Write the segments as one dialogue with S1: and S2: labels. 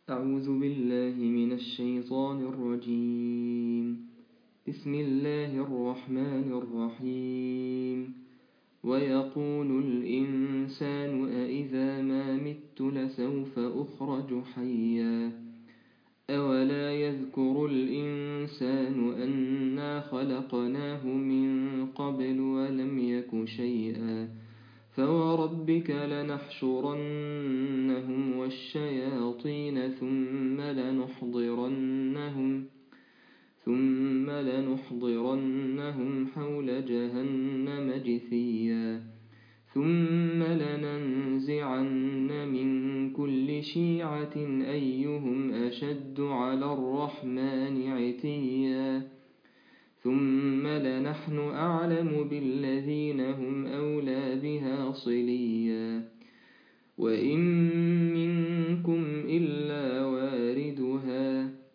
S1: أعوذ بالله من الشيطان الرجيم بسم الله الرحمن الرحيم ويقول الإنسان أإذا ما مت لسوف أخرج حيا أولا يذكر الإنسان أنا خلقناه من قبل ولم يك شيئا فوربك لنحشرنهم والشياطين ثم لنحضرنهم ثم لنحضرنهم حول جهنم جثيا ثم لننزعن من كل شيعة أيهم أشد على الرحمن عتيا ثم لنحن أعلم بالذين هم أولى بها صليا وإن منكم إلا واردها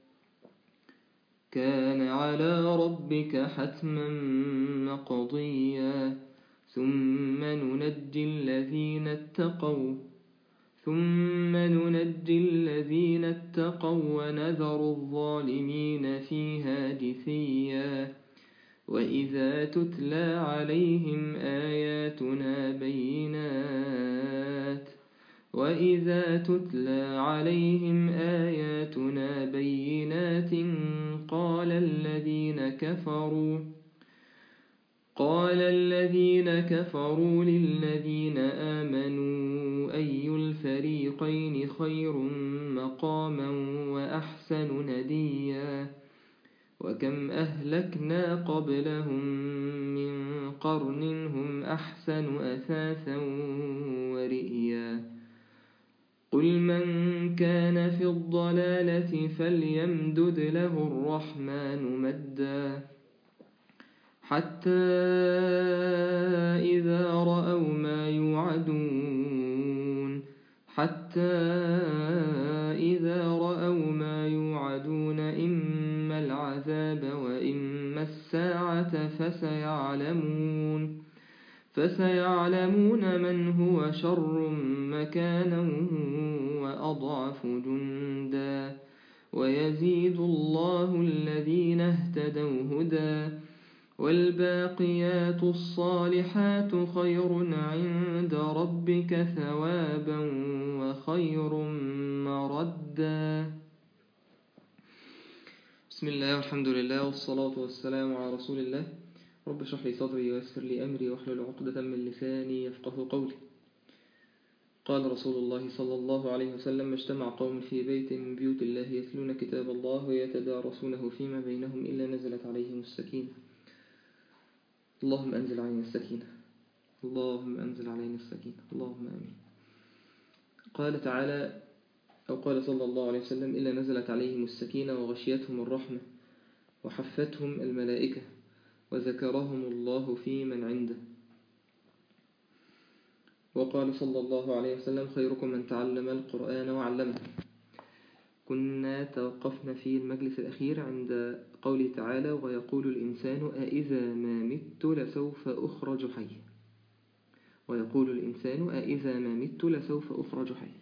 S1: كان على ربك حتما مقضيا ثم ننجي الذين اتقوا ثم ننجي الذين اتقوا ونذر الظالمين فيها جثيا وإذا تتلى عليهم آياتنا بينات وإذا تتلى عليهم آياتنا بينات قال الذين كفروا قال الذين كفروا للذين آمنوا أي الفريقين خير مقاما وأحسن نديا وكم أهلكنا قبلهم من قرن هم أحسن أثاثا ورئيا قل من كان في الضلالة فليمدد له الرحمن مدا حتى إذا رأوا ما يوعدون حتى إذا رأوا ما يوعدون إما العذاب وإما الساعة فسيعلمون فسيعلمون من هو شر مكانا وأضعف جندا ويزيد الله الذين اهتدوا هدى والباقيات الصالحات خير عند ربك ثوابا وخير مردا بسم الله والحمد لله والصلاة والسلام على رسول الله رب اشرح لي صدري ويسر لي أمري واحلل عقدة من لساني يفقه قولي قال رسول الله صلى الله عليه وسلم ما اجتمع قوم في بيت من بيوت الله يتلون كتاب الله ويتدارسونه فيما بينهم إلا نزلت عليهم السكينة اللهم أنزل علينا السكينة اللهم أنزل علينا السكينة اللهم آمين قال تعالى أو قال صلى الله عليه وسلم إلا نزلت عليهم السكينة وغشيتهم الرحمة وحفتهم الملائكة وذكرهم الله في من عنده وقال صلى الله عليه وسلم خيركم من تعلم القرآن وعلمه كنا توقفنا في المجلس الأخير عند قوله تعالى ويقول الإنسان أإذا ما مت لسوف أخرج حي ويقول الإنسان أإذا ما مت لسوف أخرج حي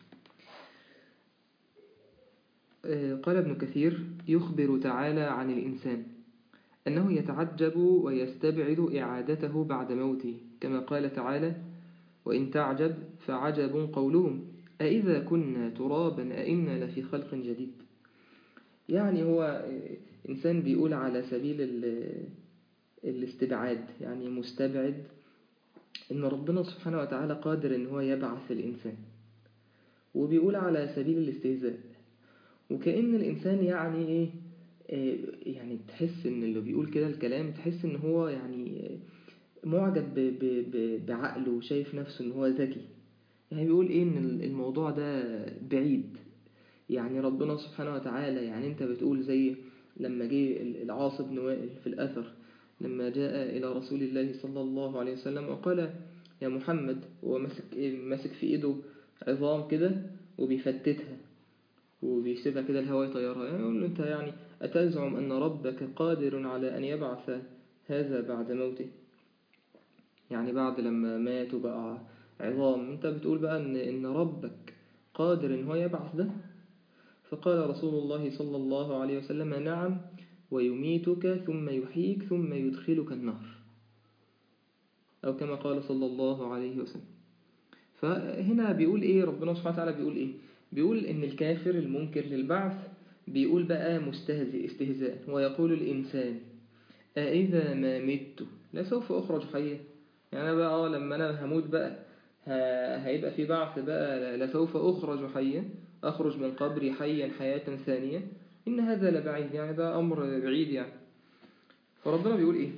S1: قال ابن كثير يخبر تعالى عن الإنسان أنه يتعجب ويستبعد إعادته بعد موته كما قال تعالى وإن تعجب فعجب قولهم أإذا كنا ترابا أئنا لفي خلق جديد يعني هو إنسان بيقول على سبيل الاستبعاد يعني مستبعد إن ربنا سبحانه وتعالى قادر إن هو يبعث الإنسان وبيقول على سبيل الاستهزاء وكأن الإنسان يعني إيه يعني تحس إن اللي بيقول كده الكلام تحس إن هو يعني معجب بعقله وشايف نفسه إن هو ذكي يعني بيقول إيه إن الموضوع ده بعيد يعني ربنا سبحانه وتعالى يعني أنت بتقول زي لما جه العاص بن وائل في الأثر لما جاء إلى رسول الله صلى الله عليه وسلم وقال يا محمد هو ماسك ماسك في إيده عظام كده وبيفتتها وبيسيبها كده الهواء يطيرها يعني يقول له أنت يعني أتزعم أن ربك قادر على أن يبعث هذا بعد موته يعني بعد لما مات وبقى عظام أنت بتقول بقى إن, إن ربك قادر إن هو يبعث ده فقال رسول الله صلى الله عليه وسلم نعم ويميتك ثم يحييك ثم يدخلك النار أو كما قال صلى الله عليه وسلم فهنا بيقول إيه ربنا سبحانه وتعالى بيقول إيه بيقول إن الكافر المنكر للبعث بيقول بقى مستهزئ استهزاء ويقول الإنسان أإذا ما مت لسوف أخرج حيا يعني أنا بقى آه لما أنا هموت بقى هيبقى في بعث بقى لسوف أخرج حيا أخرج من قبري حيا حياة ثانية إن هذا لبعيد يعني ده أمر بعيد يعني فربنا بيقول إيه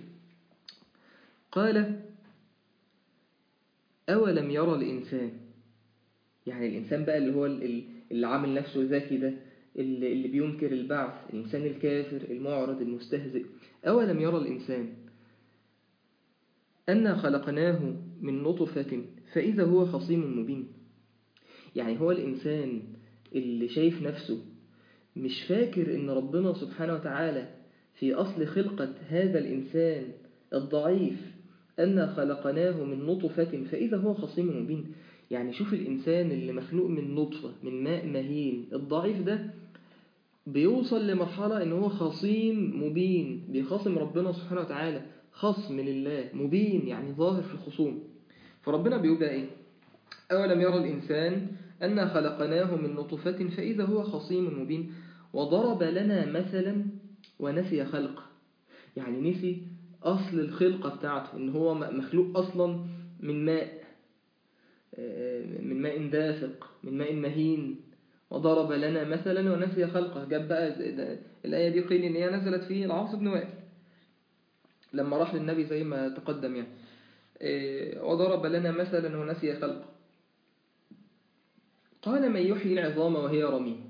S1: قال أولم يرى الإنسان يعني الإنسان بقى اللي هو اللي عامل نفسه ذكي ده اللي, اللي بينكر البعث الإنسان الكافر المعرض المستهزئ أولم يرى الإنسان أنا خلقناه من نطفة فإذا هو خصيم مبين يعني هو الإنسان اللي شايف نفسه مش فاكر إن ربنا سبحانه وتعالى في أصل خلقة هذا الإنسان الضعيف أن خلقناه من نطفة فإذا هو خصيم مبين يعني شوف الإنسان اللي مخلوق من نطفة من ماء مهين الضعيف ده بيوصل لمرحلة إن هو خصيم مبين بيخاصم ربنا سبحانه وتعالى خصم لله مبين يعني ظاهر في الخصوم فربنا بيقول بقى إيه أولم يرى الإنسان أن خلقناه من نطفة فإذا هو خصيم مبين وضرب لنا مثلا ونسي خلقه يعني نسي أصل الخلقة بتاعته إن هو مخلوق أصلا من ماء من ماء دافق من ماء مهين وضرب لنا مثلا ونسي خلقه جاب بقى الآية دي قيل إن هي نزلت في العاص بن وائل لما راح للنبي زي ما تقدم يعني وضرب لنا مثلا ونسي خلقه قال من يحيي العظام وهي رميم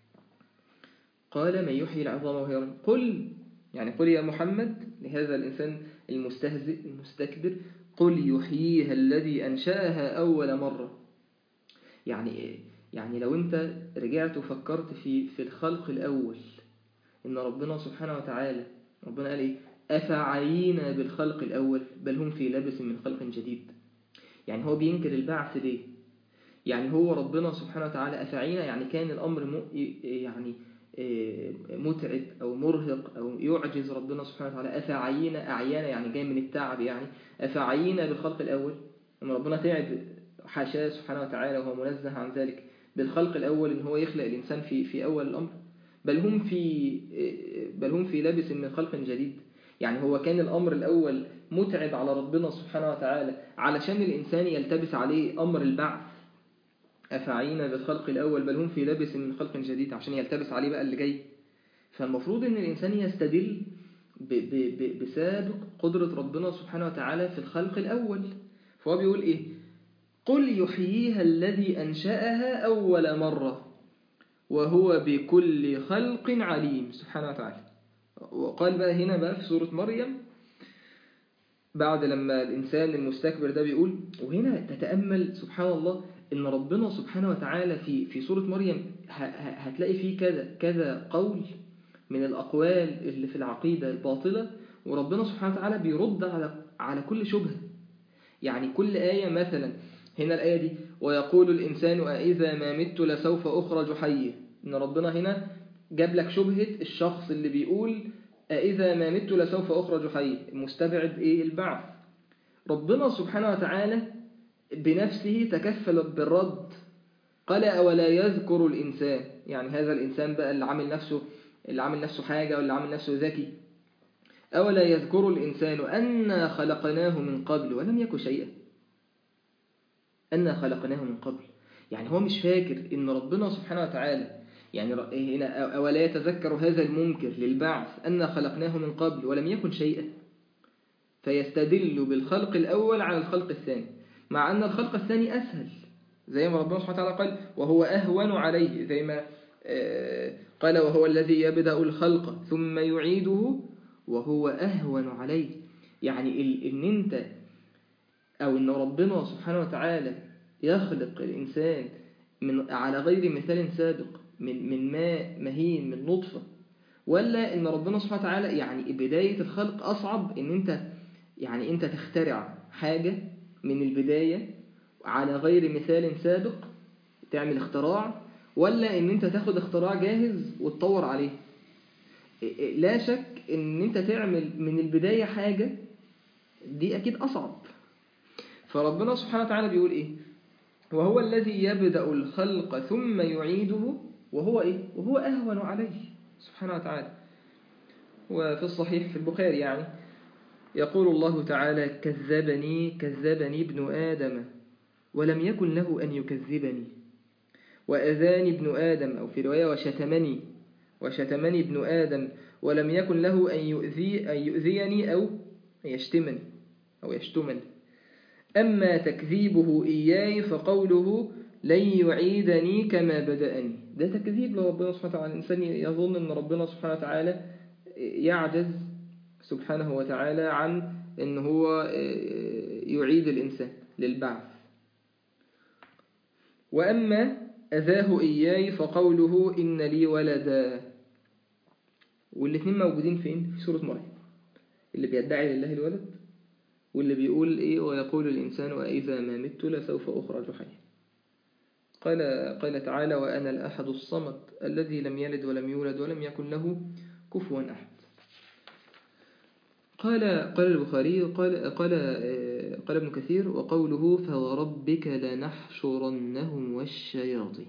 S1: قال من يحيي العظام وهي رميم قل يعني قل يا محمد لهذا الإنسان المستهزئ المستكبر قل يحييها الذي أنشأها أول مرة يعني إيه؟ يعني لو أنت رجعت وفكرت في في الخلق الأول إن ربنا سبحانه وتعالى ربنا قال إيه أفعينا بالخلق الأول بل هم في لبس من خلق جديد يعني هو بينكر البعث ليه يعني هو ربنا سبحانه وتعالى أفعينا يعني كان الأمر م... يعني متعب أو مرهق أو يعجز ربنا سبحانه وتعالى أفعينا أعيانا يعني جاي من التعب يعني أفعينا بالخلق الأول لما ربنا تعب حاشاه سبحانه وتعالى وهو منزه عن ذلك بالخلق الأول إن هو يخلق الإنسان في في أول الأمر بل هم في بل هم في لبس من خلق جديد يعني هو كان الأمر الأول متعب على ربنا سبحانه وتعالى علشان الإنسان يلتبس عليه أمر البعث أفعينا بالخلق الأول بل هم في لبس من خلق جديد عشان يلتبس عليه بقى اللي جاي فالمفروض أن الإنسان يستدل ب ب ب بسابق قدرة ربنا سبحانه وتعالى في الخلق الأول فهو بيقول إيه قل يحييها الذي أنشأها أول مرة وهو بكل خلق عليم سبحانه وتعالى وقال بقى هنا بقى في سورة مريم بعد لما الإنسان المستكبر ده بيقول وهنا تتأمل سبحان الله إن ربنا سبحانه وتعالى في في سورة مريم هتلاقي فيه كذا كذا قول من الأقوال اللي في العقيدة الباطلة وربنا سبحانه وتعالى بيرد على على كل شبهة يعني كل آية مثلا هنا الآية دي ويقول الإنسان أإذا ما مت لسوف أخرج حيا إن ربنا هنا جاب لك شبهة الشخص اللي بيقول أإذا ما مت لسوف أخرج حيا مستبعد إيه البعث ربنا سبحانه وتعالى بنفسه تكفل بالرد قال أولا يذكر الإنسان يعني هذا الإنسان بقى اللي عامل نفسه اللي عامل نفسه حاجة واللي عامل نفسه ذكي أولا يذكر الإنسان أنا خلقناه من قبل ولم يكن شيئا أنا خلقناه من قبل يعني هو مش فاكر إن ربنا سبحانه وتعالى يعني هنا أولا يتذكر هذا المنكر للبعث أنا خلقناه من قبل ولم يكن شيئا فيستدل بالخلق الأول على الخلق الثاني مع أن الخلق الثاني أسهل زي ما ربنا سبحانه وتعالى قال وهو أهون عليه زي ما قال وهو الذي يبدأ الخلق ثم يعيده وهو أهون عليه يعني إن أنت أو إن ربنا سبحانه وتعالى يخلق الإنسان من على غير مثال سابق من من ماء مهين من نطفة ولا إن ربنا سبحانه وتعالى يعني بداية الخلق أصعب إن أنت يعني أنت تخترع حاجة من البداية على غير مثال سابق تعمل اختراع ولا ان انت تاخد اختراع جاهز وتطور عليه لا شك ان انت تعمل من البداية حاجة دي اكيد اصعب فربنا سبحانه وتعالى بيقول ايه وهو الذي يبدأ الخلق ثم يعيده وهو ايه وهو اهون عليه سبحانه وتعالى وفي الصحيح في البخاري يعني يقول الله تعالى كذبني كذبني ابن آدم ولم يكن له أن يكذبني وأذاني ابن آدم أو في رواية وشتمني وشتمني ابن آدم ولم يكن له أن, يؤذي أن يؤذيني أو يشتمني أو يشتمني أما تكذيبه إياي فقوله لن يعيدني كما بدأني ده تكذيب لربنا سبحانه وتعالى الإنسان يظن أن ربنا سبحانه وتعالى يعجز سبحانه وتعالى عن أن هو يعيد الإنسان للبعث وأما أذاه إياي فقوله إن لي ولدا والاثنين موجودين فين؟ في سورة مريم اللي بيدعي لله الولد واللي بيقول إيه ويقول الإنسان وإذا ما مت لسوف أخرج حيا قال, قال تعالى وأنا الأحد الصمد الذي لم يلد ولم يولد ولم يكن له كفوا أحد قال قال البخاري قال قال قال ابن كثير وقوله فوربك لنحشرنهم والشياطين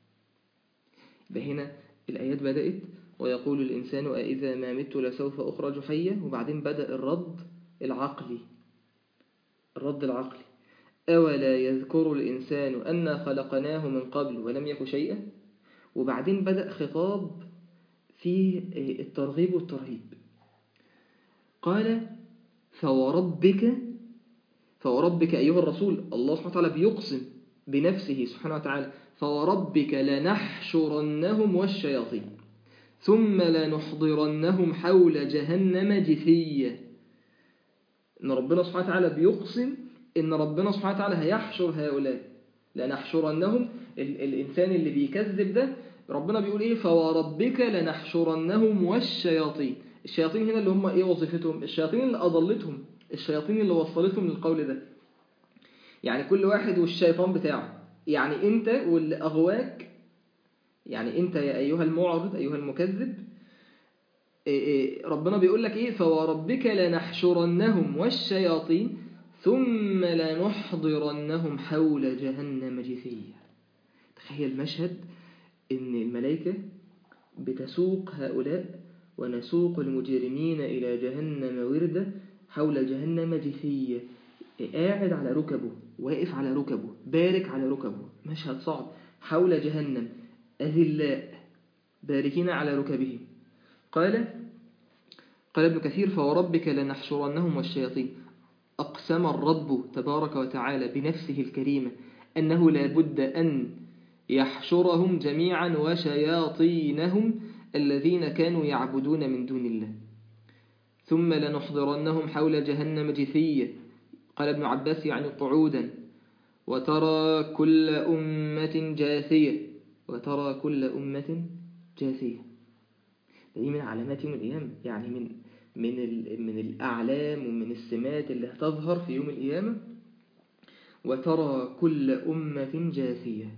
S1: هنا الآيات بدأت ويقول الإنسان أإذا ما مت لسوف أخرج حيا وبعدين بدأ الرد العقلي الرد العقلي أولا يذكر الإنسان أنا خلقناه من قبل ولم يك شيئا وبعدين بدأ خطاب في الترغيب والترهيب قال فوربك فوربك أيها الرسول الله سبحانه وتعالى بيقسم بنفسه سبحانه وتعالى فوربك لنحشرنهم والشياطين ثم لنحضرنهم حول جهنم جثيا إن ربنا سبحانه وتعالى بيقسم إن ربنا سبحانه وتعالى هيحشر هؤلاء لنحشرنهم الإنسان اللي بيكذب ده ربنا بيقول إيه فوربك لنحشرنهم والشياطين الشياطين هنا اللي هم إيه وظيفتهم الشياطين اللي أضلتهم الشياطين اللي وصلتهم للقول ده يعني كل واحد والشيطان بتاعه يعني أنت واللي أغواك يعني أنت يا أيها المعرض أيها المكذب ربنا بيقول لك إيه فوربك لنحشرنهم والشياطين ثم لنحضرنهم حول جهنم جثيا تخيل مشهد إن الملائكة بتسوق هؤلاء ونسوق المجرمين إلى جهنم وردة حول جهنم جثية قاعد على ركبه واقف على ركبه بارك على ركبه مشهد صعب حول جهنم أذلاء باركين على ركبهم قال قال ابن كثير فوربك لنحشرنهم والشياطين أقسم الرب تبارك وتعالى بنفسه الكريمة أنه لا بد أن يحشرهم جميعا وشياطينهم الذين كانوا يعبدون من دون الله ثم لنحضرنهم حول جهنم جثية قال ابن عباس يعني قعودا وترى كل أمة جاثية وترى كل أمة جاثية دي من علامات يوم القيامة يعني من من من الأعلام ومن السمات اللي هتظهر في يوم القيامة وترى كل أمة جاثية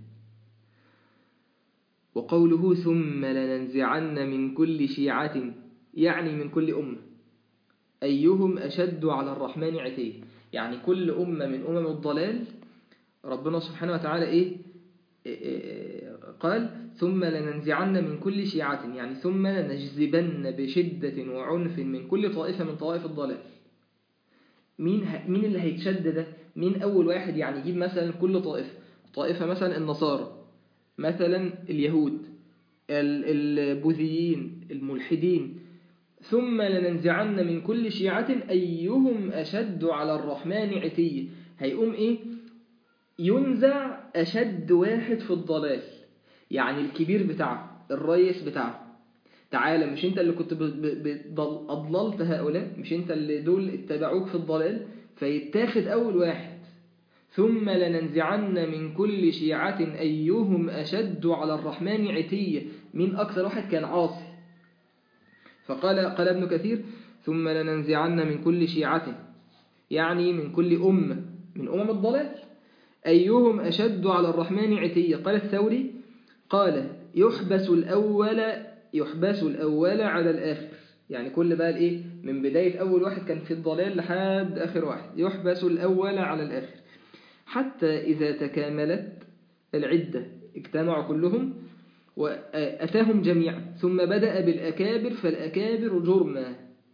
S1: وقوله ثم لننزعن من كل شيعة يعني من كل أمة أيهم أشد على الرحمن عتيه يعني كل أمة من أمم الضلال ربنا سبحانه وتعالى إيه, إيه قال ثم لننزعن من كل شيعة يعني ثم لنجذبن بشدة وعنف من كل طائفة من طوائف الضلال مين مين اللي هيتشد ده مين أول واحد يعني يجيب مثلا كل طائفة طائفة مثلا النصارى مثلا اليهود البوذيين الملحدين ثم لننزعن من كل شيعة أيهم أشد على الرحمن عتية هيقوم إيه ينزع أشد واحد في الضلال يعني الكبير بتاعه الرئيس بتاعه تعالى مش انت اللي كنت أضللت هؤلاء مش انت اللي دول اتبعوك في الضلال فيتاخد أول واحد ثم لننزعن من كل شيعة أيهم أشد على الرحمن عتية من أكثر واحد كان عاصي فقال قال ابن كثير ثم لننزعن من كل شيعة يعني من كل أمة من أمم الضلال أيهم أشد على الرحمن عتية قال الثوري قال يحبس الأول يحبس الأول على الآخر يعني كل بقى الإيه من بداية أول واحد كان في الضلال لحد آخر واحد يحبس الأول على الآخر حتى إذا تكاملت العدة اجتمعوا كلهم وأتاهم جميعا ثم بدأ بالأكابر فالأكابر جرما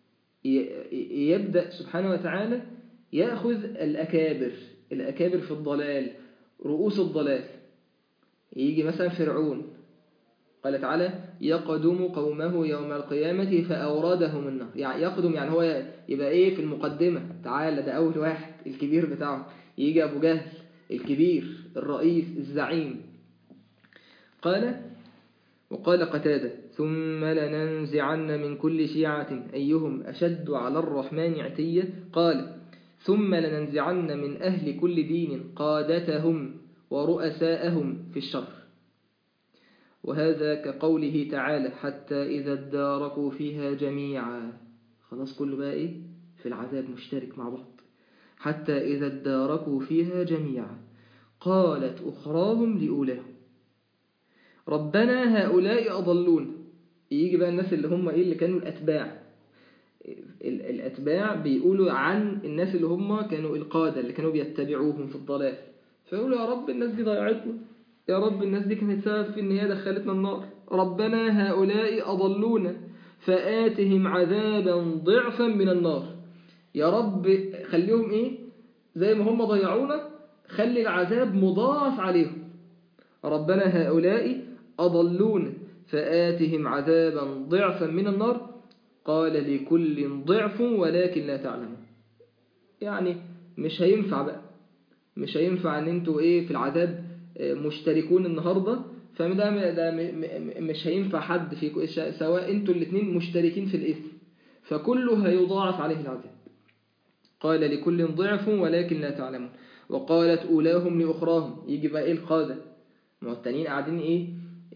S1: يبدأ سبحانه وتعالى يأخذ الأكابر الأكابر في الضلال رؤوس الضلال يجي مثلا فرعون قال تعالى يقدم قومه يوم القيامة فأوردهم النار يعني يقدم يعني هو يبقى إيه في المقدمة تعالى ده أول واحد الكبير بتاعه يجي أبو جهل الكبير الرئيس الزعيم قال وقال قتادة ثم لننزعن من كل شيعة أيهم أشد على الرحمن عتية قال ثم لننزعن من أهل كل دين قادتهم ورؤساءهم في الشر وهذا كقوله تعالى حتى إذا اداركوا فيها جميعا خلاص كله بقى إيه في العذاب مشترك مع بعض حتى إذا اداركوا فيها جميعا قالت أخراهم لأولاهم ربنا هؤلاء أضلون يجي بقى الناس اللي هم إيه اللي كانوا الأتباع الأتباع بيقولوا عن الناس اللي هم كانوا القادة اللي كانوا بيتبعوهم في الضلال فيقولوا يا رب الناس دي ضيعتنا يا رب الناس دي كانت سبب في ان هي دخلتنا النار ربنا هؤلاء أضلونا فآتهم عذابا ضعفا من النار يا رب خليهم ايه زي ما هم ضيعونا خلي العذاب مضاعف عليهم ربنا هؤلاء أضلونا فآتهم عذابا ضعفا من النار قال لكل ضعف ولكن لا تعلمون يعني مش هينفع بقى مش هينفع ان انتوا ايه في العذاب مشتركون النهاردة فده ده مش هينفع حد فيكم سواء انتوا الاثنين مشتركين في الإثم فكله هيضاعف عليه العذاب قال لكل ضعف ولكن لا تعلمون وقالت أولاهم لأخراهم يجي بقى إيه القادة ما التانيين قاعدين إيه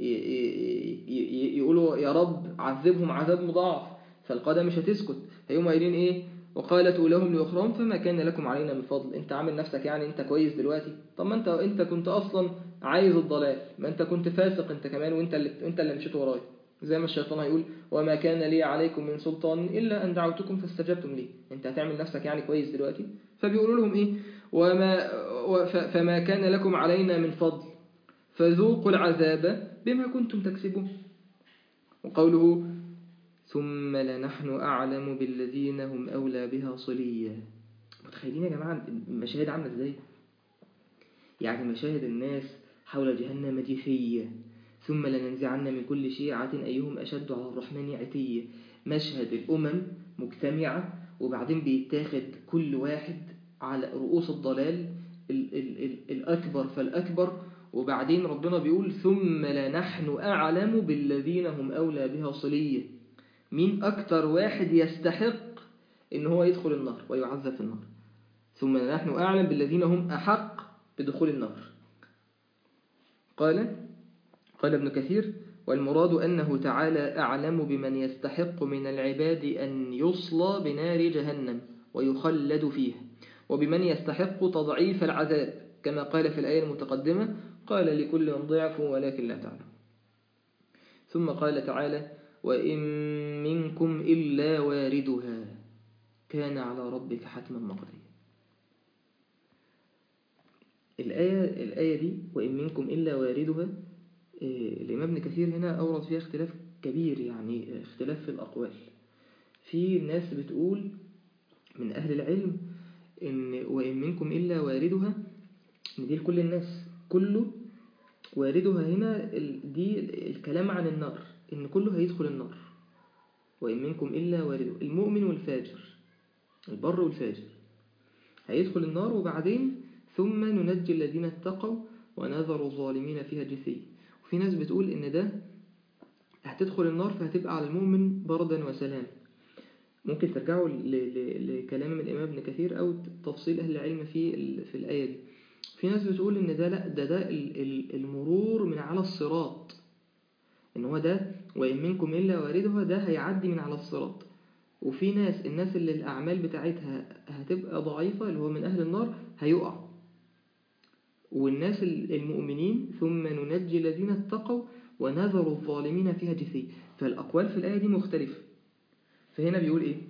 S1: يقولوا يا رب عذبهم عذاب مضاعف فالقادة مش هتسكت هيوم قايلين إيه وقالت أولاهم لأخراهم فما كان لكم علينا من فضل انت عامل نفسك يعني انت كويس دلوقتي طب ما انت انت كنت اصلا عايز الضلال ما انت كنت فاسق انت كمان وانت اللي انت اللي مشيت ورايا زي ما الشيطان هيقول وما كان لي عليكم من سلطان الا ان دعوتكم فاستجبتم لي انت هتعمل نفسك يعني كويس دلوقتي فبيقولوا لهم ايه وما فما كان لكم علينا من فضل فذوقوا العذاب بما كنتم تكسبون وقوله ثم لنحن أعلم بالذين هم أولى بها صليا متخيلين يا جماعة المشاهد عاملة ازاي يعني مشاهد الناس حول جهنم جثية ثم لننزعن من كل شيعة أيهم أشد على الرحمن عتية مشهد الأمم مجتمعة وبعدين بيتاخد كل واحد على رؤوس الضلال ال ال ال الأكبر فالأكبر وبعدين ربنا بيقول ثم لنحن أعلم بالذين هم أولى بها صليا مين أكتر واحد يستحق إن هو يدخل النار ويعذب في النار ثم نحن أعلم بالذين هم أحق بدخول النار قال قال ابن كثير والمراد أنه تعالى أعلم بمن يستحق من العباد أن يصلى بنار جهنم ويخلد فيها وبمن يستحق تضعيف العذاب كما قال في الآية المتقدمة قال لكل ضعف ولكن لا تعلم ثم قال تعالى وإن منكم إلا واردها كان على ربك حتما مقضيا الآية, الآية دي وإن منكم إلا واردها الإمام ابن كثير هنا أورد فيها اختلاف كبير يعني اختلاف في الأقوال في ناس بتقول من أهل العلم إن وإن منكم إلا واردها إن دي لكل الناس كله واردها هنا دي الكلام عن النار إن كله هيدخل النار وإن منكم إلا واردها المؤمن والفاجر البر والفاجر هيدخل النار وبعدين ثم ننجي الذين اتقوا ونذر الظالمين فيها جثيا وفي ناس بتقول إن ده هتدخل النار فهتبقى على المؤمن بردا وسلام ممكن ترجعوا لكلام من الإمام ابن كثير أو تفصيل أهل العلم في في الآية دي في ناس بتقول إن ده لا ده ده المرور من على الصراط إن هو ده وإن منكم إلا واردها ده هيعدي من على الصراط وفي ناس الناس اللي الأعمال بتاعتها هتبقى ضعيفة اللي هو من أهل النار هيقع والناس المؤمنين ثم ننجي الذين اتقوا ونذر الظالمين فيها جثي فالأقوال في الآية دي مختلفة فهنا بيقول إيه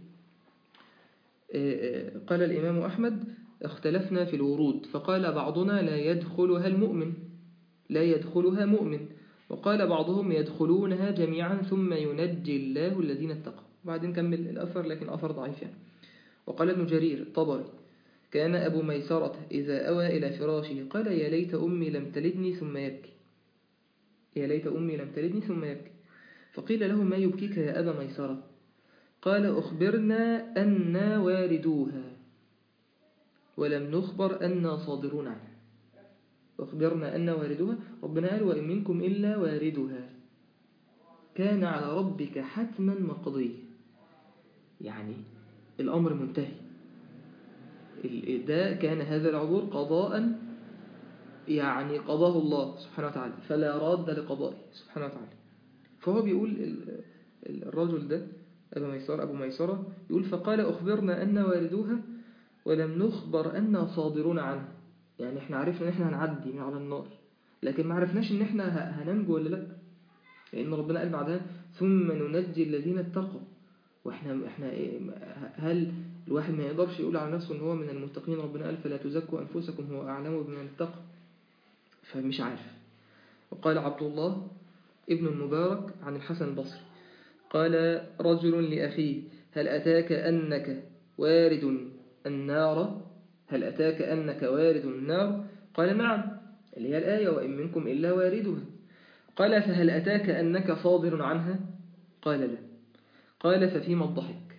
S1: قال الإمام أحمد اختلفنا في الورود فقال بعضنا لا يدخلها المؤمن لا يدخلها مؤمن وقال بعضهم يدخلونها جميعا ثم ينجي الله الذين اتقوا وبعدين كمل الأثر لكن أثر ضعيف يعني وقال ابن جرير طبري كان أبو ميسرة إذا أوى إلى فراشه قال يا ليت أمي لم تلدني ثم يبكي يا ليت أمي لم تلدني ثم يبكي فقيل له ما يبكيك يا أبا ميسرة قال أخبرنا أنا واردوها ولم نخبر أنا صادرون عنها أخبرنا أن واردها ربنا قال وإن منكم إلا واردها كان على ربك حتما مقضي يعني الأمر منتهي ده كان هذا العبور قضاء يعني قضاه الله سبحانه وتعالى فلا راد لقضائه سبحانه وتعالى فهو بيقول الرجل ده أبو ميسرة أبو ميسرة يقول فقال أخبرنا أن واردوها ولم نخبر أن صادرون عنه يعني احنا عرفنا ان احنا هنعدي من على النار لكن ما عرفناش ان احنا هننجو ولا لا لان ربنا قال بعدها ثم ننجي الذين اتقوا واحنا احنا هل الواحد ما يقدرش يقول على نفسه ان هو من المتقين ربنا قال فلا تزكوا انفسكم هو اعلم بمن اتقى فمش عارف وقال عبد الله ابن المبارك عن الحسن البصري قال رجل لأخيه هل أتاك أنك وارد النار هل أتاك أنك وارد النار قال نعم اللي هي الآية وإن منكم إلا واردها قال فهل أتاك أنك صادر عنها قال لا قال ففيما الضحك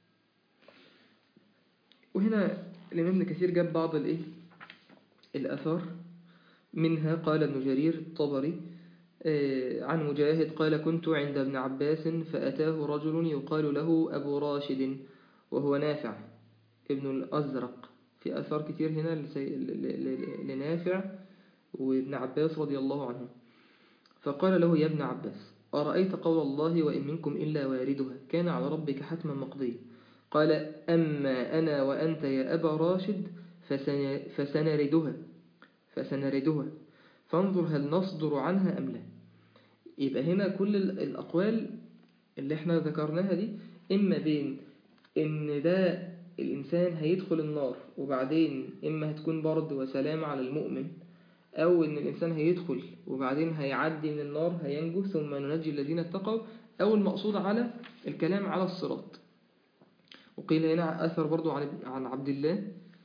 S1: وهنا الإمام ابن كثير جاب بعض الإيه الأثار منها قال ابن جرير الطبري عن مجاهد قال كنت عند ابن عباس فأتاه رجل يقال له أبو راشد وهو نافع ابن الأزرق في أثار كتير هنا لنافع وابن عباس رضي الله عنه فقال له يا ابن عباس أرأيت قول الله وإن منكم إلا واردها كان على ربك حتما مقضي قال أما أنا وأنت يا أبا راشد فسنردها فسنردها فانظر هل نصدر عنها أم لا يبقى هنا كل الأقوال اللي احنا ذكرناها دي إما بين إن ده الإنسان هيدخل النار وبعدين إما هتكون برد وسلام على المؤمن أو إن الإنسان هيدخل وبعدين هيعدي من النار هينجو ثم ننجي الذين اتقوا أو المقصود على الكلام على الصراط وقيل هنا أثر برضو عن عن عبد الله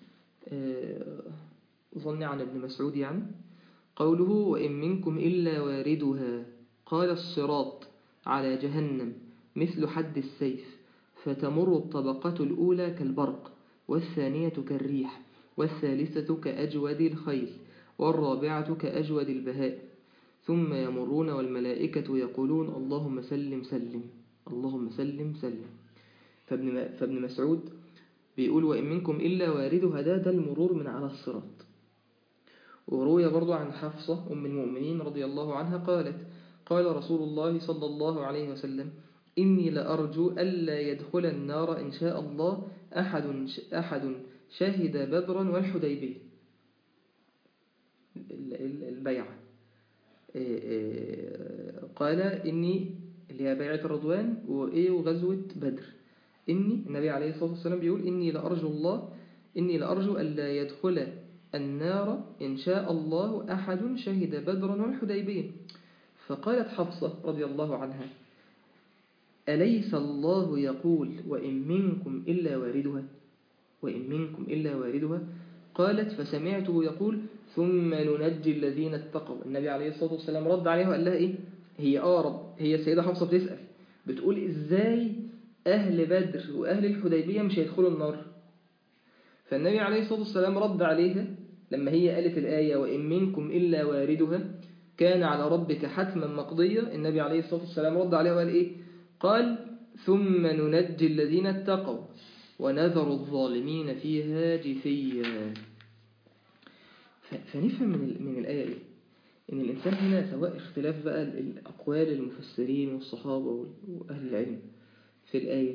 S1: ظني عن ابن مسعود يعني قوله وإن منكم إلا واردها قال الصراط على جهنم مثل حد السيف فتمر الطبقة الأولى كالبرق والثانية كالريح والثالثة كأجود الخيل والرابعة كأجود البهاء ثم يمرون والملائكة يقولون اللهم سلم سلم اللهم سلم سلم فابن, فابن مسعود بيقول وإن منكم إلا واردها ده ده المرور من على الصراط وروي برضو عن حفصة أم المؤمنين رضي الله عنها قالت قال رسول الله صلى الله عليه وسلم إني لأرجو ألا يدخل النار إن شاء الله أحد, أحد شهد بدرا والحديبية البيعة قال إني اللي هي بيعة الرضوان وإيه وغزوة بدر إني النبي عليه الصلاة والسلام بيقول إني لأرجو الله إني لأرجو ألا يدخل النار إن شاء الله أحد شهد بدرا والحديبية فقالت حفصة رضي الله عنها أليس الله يقول وإن منكم إلا واردها وإن منكم إلا واردها قالت فسمعته يقول ثم ننجي الذين اتقوا النبي عليه الصلاة والسلام رد عليها وقال لها إيه هي أقرب هي السيدة حفصة بتسأل بتقول إزاي أهل بدر وأهل الحديبية مش هيدخلوا النار فالنبي عليه الصلاة والسلام رد عليها لما هي قالت الآية وإن منكم إلا واردها كان على ربك حتما مقضية النبي عليه الصلاة والسلام رد عليها وقال إيه قال ثم ننجي الذين اتقوا ونذر الظالمين فيها جثيا فنفهم من, من الآية إيه إن الإنسان هنا سواء اختلاف بقى الأقوال المفسرين والصحابة وأهل العلم في الآية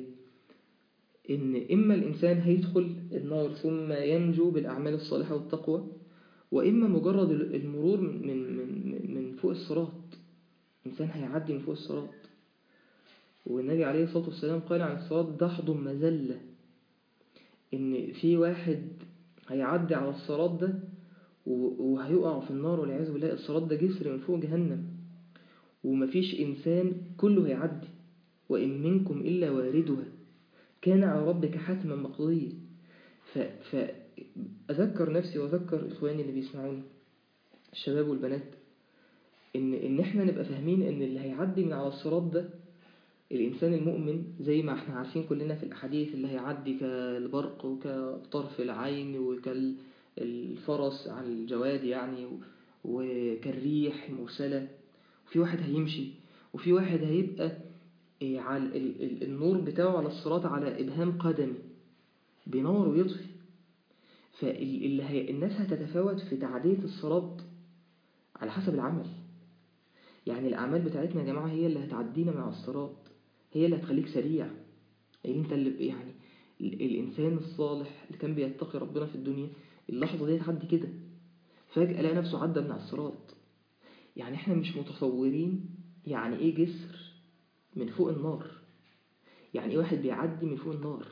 S1: إن إما الإنسان هيدخل النار ثم ينجو بالأعمال الصالحة والتقوى وإما مجرد المرور من, من, من, من فوق الصراط إنسان هيعدي من فوق الصراط والنبي عليه الصلاة والسلام قال عن الصراط دحض مذلة إن في واحد هيعدي على الصراط ده وهيقع في النار والعياذ بالله الصراط ده جسر من فوق جهنم ومفيش إنسان كله هيعدي وإن منكم إلا واردها كان على ربك حتما مقضيا فأذكر نفسي وأذكر إخواني اللي بيسمعوني الشباب والبنات إن, إن إحنا نبقى فاهمين إن اللي هيعدي من على الصراط ده الإنسان المؤمن زي ما احنا عارفين كلنا في الأحاديث اللي هيعدي كالبرق وكطرف العين وكالفرس على الجواد يعني وكالريح المرسلة وفي واحد هيمشي وفي واحد هيبقى على النور بتاعه على الصراط على إبهام قدمي بينور ويطفي فاللي هي الناس هتتفاوت في تعدية الصراط على حسب العمل يعني الأعمال بتاعتنا يا جماعة هي اللي هتعدينا مع الصراط هي اللي هتخليك سريع يعني انت اللي يعني الإنسان الصالح اللي كان بيتقي ربنا في الدنيا اللحظة دي تعدي كده فجأة لقى نفسه عدى من على الصراط يعني احنا مش متصورين يعني ايه جسر من فوق النار يعني ايه واحد بيعدي من فوق النار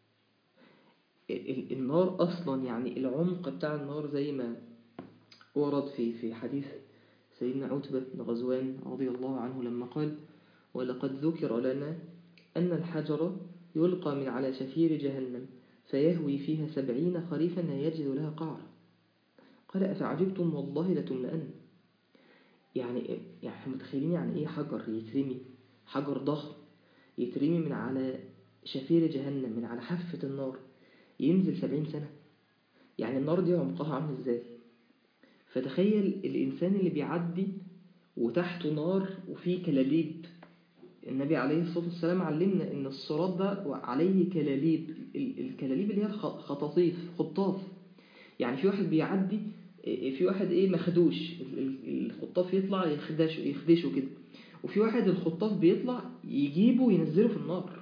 S1: النار أصلا يعني العمق بتاع النار زي ما ورد في في حديث سيدنا عتبة بن غزوان رضي الله عنه لما قال ولقد ذكر لنا أن الحجر يلقى من على شفير جهنم فيهوي فيها سبعين خريفا لا يجد لها قعر قال أفعجبتم والله لتملأن يعني يعني متخيلين يعني إيه حجر يترمي حجر ضخم يترمي من على شفير جهنم من على حافة النار ينزل سبعين سنة يعني النار دي عمقها عامل ازاي فتخيل الإنسان اللي بيعدي وتحته نار وفيه كلاليب النبي عليه الصلاة والسلام علمنا ان الصراط ده عليه كلاليب الكلاليب اللي هي خطاطيف خطاف يعني في واحد بيعدي في واحد ايه مخدوش الخطاف يطلع يخدش يخدشه كده وفي واحد الخطاف بيطلع يجيبه وينزله في النار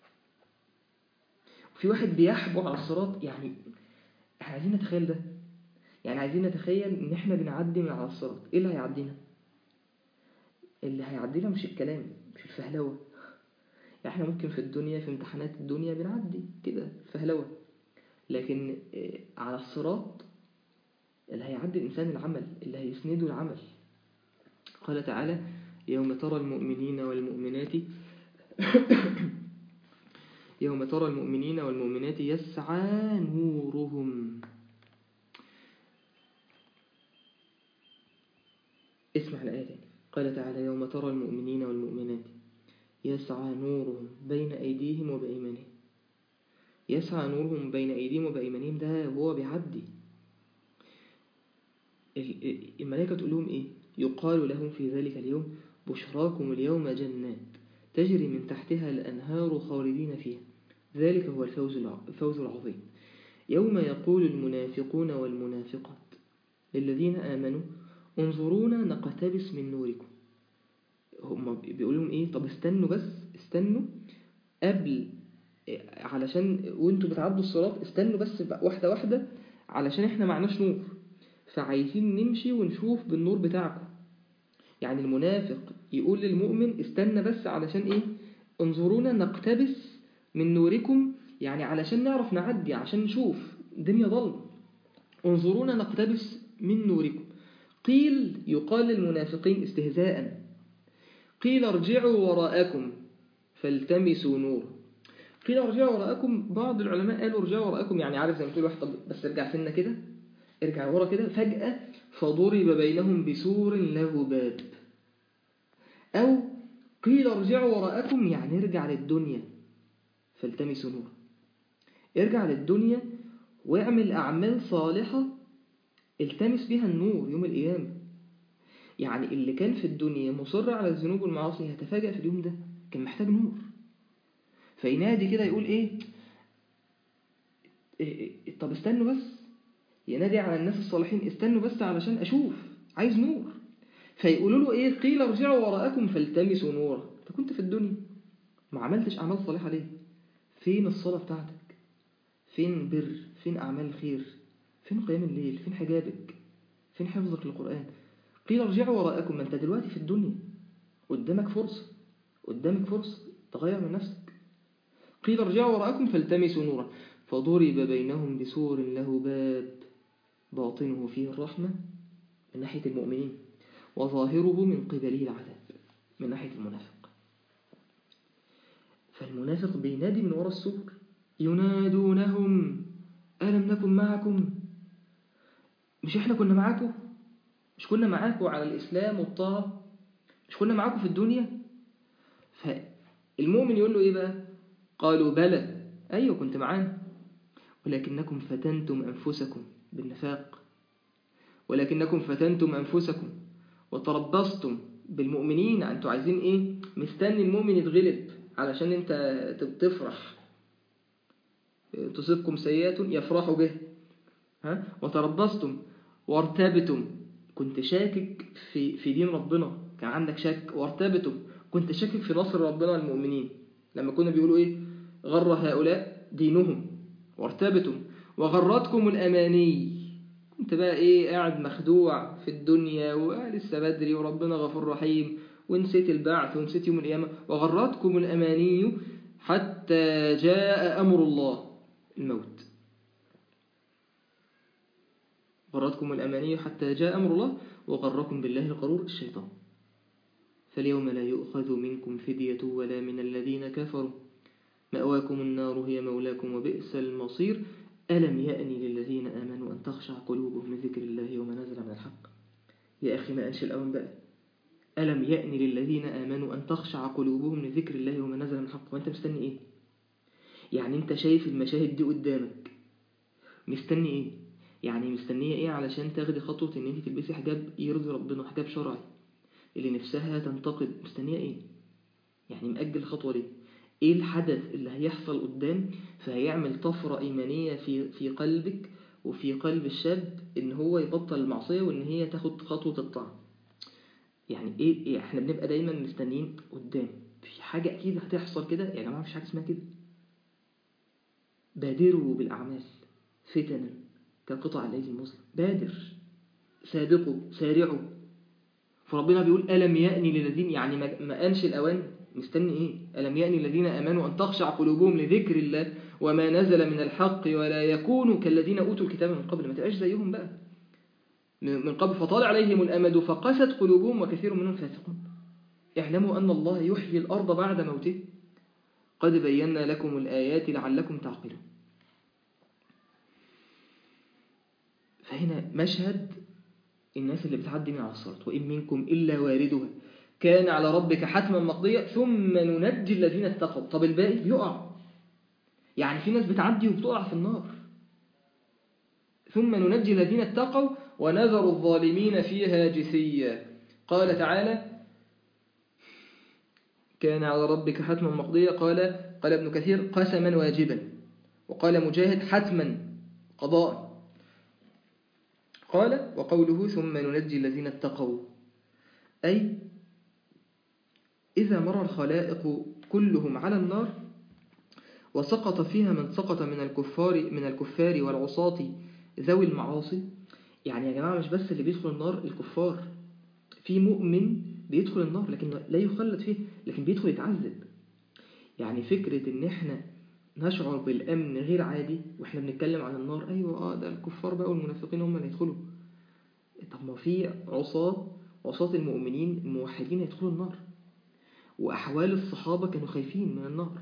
S1: وفي واحد بيحبو على الصراط يعني احنا عايزين نتخيل ده يعني عايزين نتخيل ان احنا بنعدي من على الصراط ايه اللي هيعدينا اللي هيعدينا مش الكلام مش الفهلوة يعني احنا ممكن في الدنيا في امتحانات الدنيا بنعدي كده فهلوة لكن على الصراط اللي هيعدي الإنسان العمل اللي هيسنده العمل قال تعالى يوم ترى المؤمنين والمؤمنات يوم ترى المؤمنين والمؤمنات يسعى نورهم اسمع الآية تاني قال تعالى يوم ترى المؤمنين والمؤمنات يسعى نورهم بين أيديهم وبأيمانهم يسعى نورهم بين أيديهم وبأيمانهم ده هو بيعدي الملائكة تقول لهم إيه يقال لهم في ذلك اليوم بشراكم اليوم جنات تجري من تحتها الأنهار خالدين فيها ذلك هو الفوز الفوز العظيم يوم يقول المنافقون والمنافقات للذين آمنوا انظرونا نقتبس من نوركم هم بيقول لهم ايه طب استنوا بس استنوا قبل علشان وانتوا بتعدوا الصراط استنوا بس واحدة واحدة علشان احنا معناش نور فعايزين نمشي ونشوف بالنور بتاعكم يعني المنافق يقول للمؤمن استنى بس علشان ايه انظرونا نقتبس من نوركم يعني علشان نعرف نعدي عشان نشوف الدنيا ضلمة انظرونا نقتبس من نوركم قيل يقال للمنافقين استهزاء قيل ارجعوا وراءكم فالتمسوا نور قيل ارجعوا وراءكم بعض العلماء قالوا ارجعوا وراءكم يعني عارف زي ما تقول واحد طب بس ارجع سنة كده ارجع ورا كده فجأة فضرب بينهم بسور له باب أو قيل ارجعوا وراءكم يعني ارجع للدنيا فالتمسوا نور ارجع للدنيا واعمل أعمال صالحة التمس بها النور يوم القيامة يعني اللي كان في الدنيا مصر على الذنوب والمعاصي هتفاجأ في اليوم ده كان محتاج نور فينادي كده يقول ايه, إيه طب استنوا بس ينادي على الناس الصالحين استنوا بس علشان أشوف عايز نور فيقولوا له إيه قيل ارجعوا وراءكم فالتمسوا نورا أنت كنت في الدنيا ما عملتش أعمال صالحة ليه فين الصلاة بتاعتك فين بر فين أعمال الخير فين قيام الليل فين حجابك فين حفظك للقرآن قيل ارجعوا وراءكم ما انت دلوقتي في الدنيا قدامك فرصة قدامك فرصة تغير من نفسك قيل ارجعوا وراءكم فالتمسوا نورا فضرب بينهم بسور له باب باطنه فيه الرحمة من ناحية المؤمنين وظاهره من قبله العذاب من ناحية المنافق فالمنافق بينادي من وراء السور ينادونهم ألم نكن معكم مش احنا كنا معاكم مش كنا معاكم على الإسلام والطاعة مش كنا معاكم في الدنيا فالمؤمن يقول له إيه بقى قالوا بلى أيوة كنت معانا ولكنكم فتنتم أنفسكم بالنفاق ولكنكم فتنتم أنفسكم وتربصتم بالمؤمنين أنتوا عايزين إيه مستني المؤمن يتغلب علشان أنت تفرح تصيبكم سيئات يفرحوا به ها وتربصتم وارتبتم كنت شاكك في في دين ربنا كان عندك شك وارتبتم كنت شاكك في نصر ربنا والمؤمنين لما كنا بيقولوا ايه غر هؤلاء دينهم وارتبتم وغرتكم الاماني كنت بقى ايه قاعد مخدوع في الدنيا ولسه بدري وربنا غفور رحيم ونسيت البعث ونسيت يوم القيامه وغرتكم الاماني حتى جاء امر الله الموت غرتكم الأماني حتى جاء أمر الله وغركم بالله القرور الشيطان فاليوم لا يؤخذ منكم فدية ولا من الذين كفروا مأواكم النار هي مولاكم وبئس المصير ألم يأني للذين آمنوا أن تخشع قلوبهم لذكر الله وما نزل من الحق يا أخي ما أنشي الأول بقى ألم يأني للذين آمنوا أن تخشع قلوبهم لذكر الله وما نزل من الحق وأنت مستني إيه يعني أنت شايف المشاهد دي قدامك مستني إيه يعني مستنية ايه علشان تاخدي خطوة ان انت تلبسي حجاب يرضي ربنا حجاب شرعي اللي نفسها تنتقد مستنية ايه يعني مأجل الخطوة دي ايه الحدث اللي هيحصل قدام فهيعمل طفرة ايمانية في, في قلبك وفي قلب الشاب ان هو يبطل المعصية وان هي تاخد خطوة الطاعة يعني ايه, إيه احنا بنبقى دايما مستنيين قدام في حاجة اكيد هتحصل كده يا جماعة مفيش حاجة اسمها كده بادروا بالاعمال فتنا كقطع الليل المظلم بادر سابقوا سارعوا فربنا بيقول ألم يأني للذين يعني ما أنش الأوان مستني إيه ألم يأني الذين أمنوا أن تخشع قلوبهم لذكر الله وما نزل من الحق ولا يكونوا كالذين أوتوا الكتاب من قبل ما تبقاش زيهم بقى من قبل فطال عليهم الأمد فقست قلوبهم وكثير منهم فاسقون اعلموا أن الله يحيي الأرض بعد موته قد بينا لكم الآيات لعلكم تعقلون فهنا مشهد الناس اللي بتعدي من على الصراط وإن منكم إلا واردها كان على ربك حتما مقضية ثم ننجي الذين اتقوا طب الباقي بيقع يعني في ناس بتعدي وبتقع في النار ثم ننجي الذين اتقوا ونذر الظالمين فيها جثيا قال تعالى كان على ربك حتما مقضية قال قال ابن كثير قسما واجبا وقال مجاهد حتما قضاء قال وقوله ثم ننجي الذين اتقوا أي إذا مر الخلائق كلهم على النار وسقط فيها من سقط من الكفار من الكفار والعصاة ذوي المعاصي يعني يا جماعة مش بس اللي بيدخل النار الكفار في مؤمن بيدخل النار لكن لا يخلد فيه لكن بيدخل يتعذب يعني فكرة ان احنا نشعر بالأمن غير عادي واحنا بنتكلم عن النار أيوة اه ده الكفار بقى والمنافقين هم اللي يدخلوا طب ما في عصاة عصاة المؤمنين الموحدين يدخلوا النار وأحوال الصحابة كانوا خايفين من النار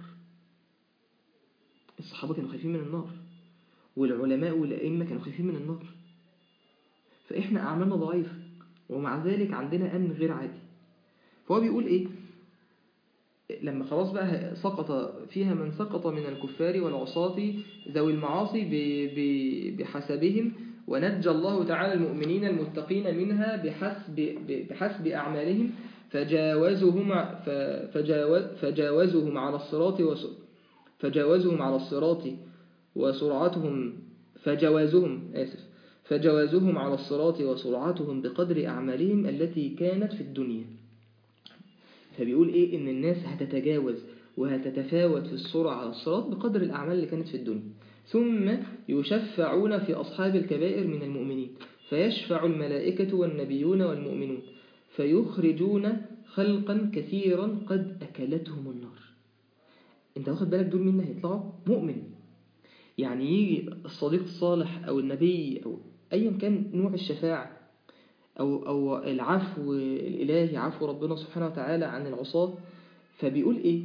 S1: الصحابة كانوا خايفين من النار والعلماء والأئمة كانوا خايفين من النار فإحنا أعمالنا ضعيفة ومع ذلك عندنا أمن غير عادي فهو بيقول إيه لما خلاص بقى سقط فيها من سقط من الكفار والعصاة ذوي المعاصي بحسبهم ونجى الله تعالى المؤمنين المتقين منها بحسب, بحسب أعمالهم فجاوزهم فجاوزهم على الصراط فجاوزهم على الصراط وسرعتهم فجوازهم آسف فجوازهم على الصراط وسرعتهم بقدر أعمالهم التي كانت في الدنيا فبيقول إيه إن الناس هتتجاوز وهتتفاوت في السرعة على الصراط بقدر الأعمال اللي كانت في الدنيا ثم يشفعون في أصحاب الكبائر من المؤمنين فيشفع الملائكة والنبيون والمؤمنون فيخرجون خلقا كثيرا قد أكلتهم النار انت واخد بالك دول مين اللي هيطلعوا مؤمن يعني يجي الصديق الصالح أو النبي أو أيا كان نوع الشفاعة أو, أو العفو الإلهي عفو ربنا سبحانه وتعالى عن العصاة فبيقول إيه